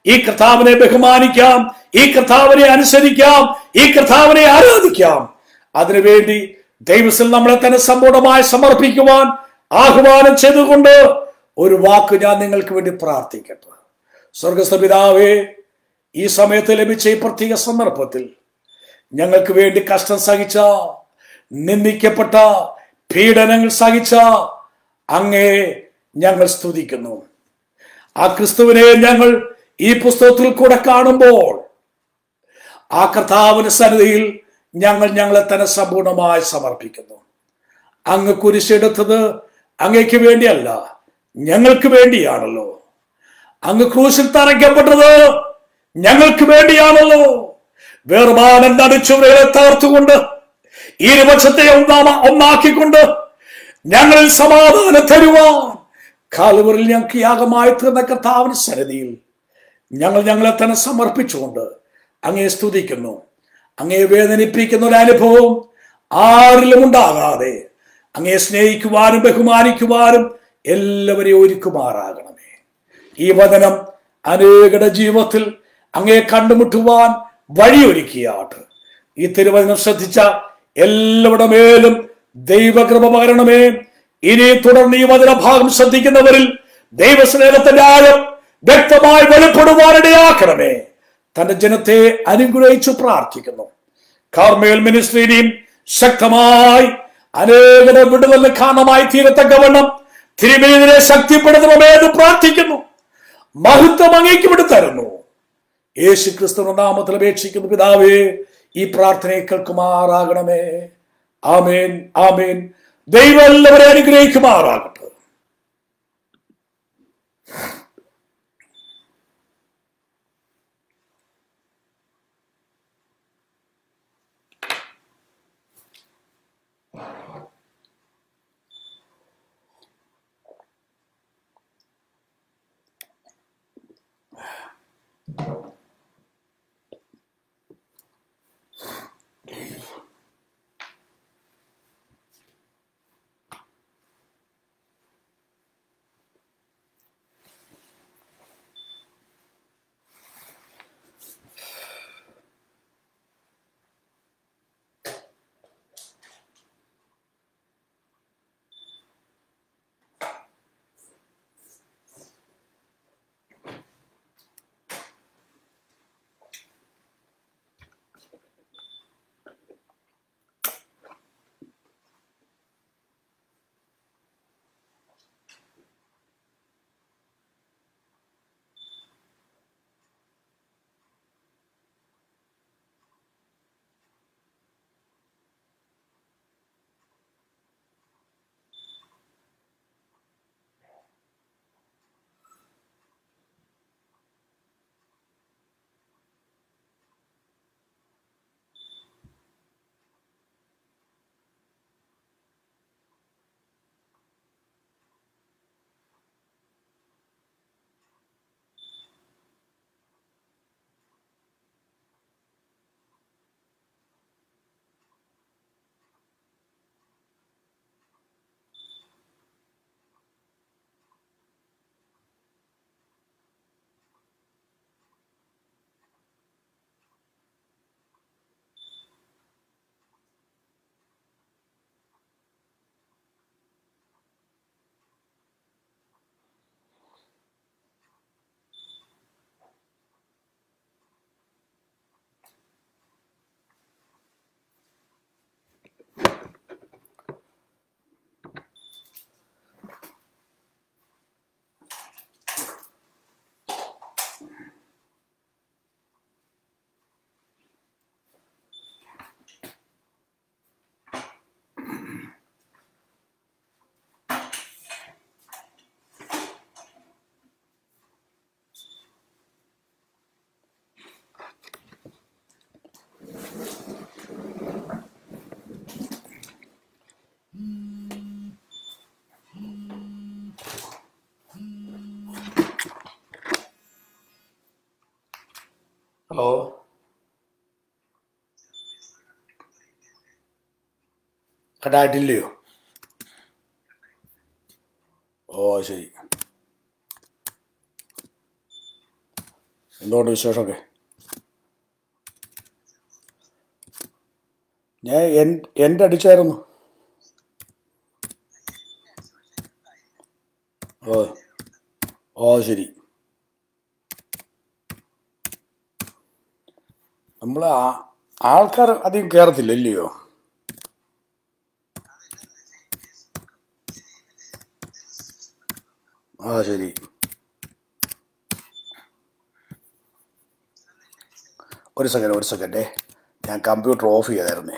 Speaker 1: ഈ കർത്താവിനെ ബഹുമാനിക്കാം ഈ കർത്താവിനെ അനുസരിക്കാം ഈ കർത്താവിനെ ആരാധിക്കാം അതിനുവേണ്ടി ദൈവത്തിൽ നമ്മളെ തന്നെ സമ്പൂർണമായി സമർപ്പിക്കുവാൻ ആഹ്വാനം ചെയ്തുകൊണ്ട് ഒരു വാക്ക് ഞാൻ നിങ്ങൾക്ക് വേണ്ടി പ്രാർത്ഥിക്കട്ടെ സ്വർഗസ്ഥ പിതാവേ ഈ സമയത്ത് ലഭിച്ച ഈ പ്രത്യേക സന്ദർഭത്തിൽ ഞങ്ങൾക്ക് വേണ്ടി കഷ്ടം സഹിച്ച നിന്ദിക്കപ്പെട്ട പീഡനങ്ങൾ സഹിച്ച അങ്ങേ ഞങ്ങൾ സ്തുതിക്കുന്നു ആ ക്രിസ്തുവിനെ ഞങ്ങൾ ഈ പുസ്തകത്തിൽ കൂടെ കാണുമ്പോൾ ആ കർത്താവിന് സന്നിധിയിൽ ഞങ്ങൾ ഞങ്ങളെ തന്നെ സമ്പൂർണമായി സമർപ്പിക്കുന്നു അങ്ങ് കുരിശെടുത്തത് അങ്ങയ്ക്ക് വേണ്ടിയല്ല ഞങ്ങൾക്ക് വേണ്ടിയാണല്ലോ അങ്ങ് ക്രൂശിൽ തറയ്ക്കപ്പെട്ടത് ഞങ്ങൾക്ക് വേണ്ടിയാണല്ലോ വേർപാടം നടിച്ചുവരെ തകർത്തുകൊണ്ട് ഇരുപക്ഷത്തെ ഒന്നാമ ഒന്നാക്കിക്കൊണ്ട് ഞങ്ങളിൽ സമാധാനം തരുവാൻ കാലുവറിൽ ഞങ്ങൾക്ക് യാഗമായി തീർന്ന കർത്താവിന് സന്നിധിയിൽ ഞങ്ങൾ ഞങ്ങളെ തന്നെ സമർപ്പിച്ചുകൊണ്ട് അങ്ങയെ സ്തുതിക്കുന്നു അങ്ങയെ വേദനിപ്പിക്കുന്ന ഒരു അനുഭവം ആരിലും ഉണ്ടാകാതെ അങ്ങയെ സ്നേഹിക്കുവാനും ബഹുമാനിക്കുവാനും എല്ലാവരെയും ഒരുക്കുമാറാകണമേ ഈ വചനം അനേകരുടെ ജീവിതത്തിൽ അങ്ങയെ കണ്ടുമുട്ടുവാൻ വഴിയൊരുക്കിയാട്ട് ഈ തിരുവചനം ശ്രദ്ധിച്ച എല്ലാവരുടെ മേലും ദൈവകൃപ പകരണമേ ഇനി തുടർന്ന് ഈ വചനഭാഗം ശ്രദ്ധിക്കുന്നവരിൽ ദൈവസ്നേഹത്തിന്റെ ആഴം വ്യക്തമായി വെളിപ്പെടുവാനിടയാക്കണമേ തന്റെ ജനത്തെ അനുഗ്രഹിച്ചു പ്രാർത്ഥിക്കുന്നു കാർമേൽ മിനിസ്ട്രിയും ശക്തമായി അനേകരുടെ വിടുതലിന് കാരണമായി തീരത്തക്കവണ്ണം തിരുമേനിനെ ശക്തിപ്പെടുത്തണമേ എന്ന് പ്രാർത്ഥിക്കുന്നു മഹത്വം അങ്ങേക്ക് വിടുത്തരുന്നു യേശു ക്രിസ്തു നാമത്തിൽ അപേക്ഷിക്കുന്നു പിതാവേ ഈ പ്രാർത്ഥനയെ കേൾക്കുമാറാകണമേ ആമേൻ ആമേൻ ദൈവം എല്ലാവരെ അനുഗ്രഹിക്കുമാറാകട്ടെ ഹലോ കട്ടായിട്ടില്ലയോ ഓ ശരി എന്തുകൊണ്ട് വിശേഷമൊക്കെ ഞാൻ എൻ എൻ്റെ അടിച്ചായിരുന്നു ഓ ഓ ശരി നമ്മൾ ആൾക്കാർ അധികം കയറത്തില്ല ഇല്ലയോ ആ ശരി ഒരു സെക്കൻഡ് ഒരു സെക്കൻഡേ ഞാൻ കമ്പ്യൂട്ടർ ഓഫ് ചെയ്തായിരുന്നേ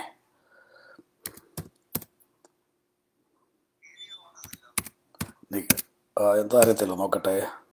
Speaker 1: നിക്ക്. ആ, എന്താ അറിയത്തില്ല നോക്കട്ടെ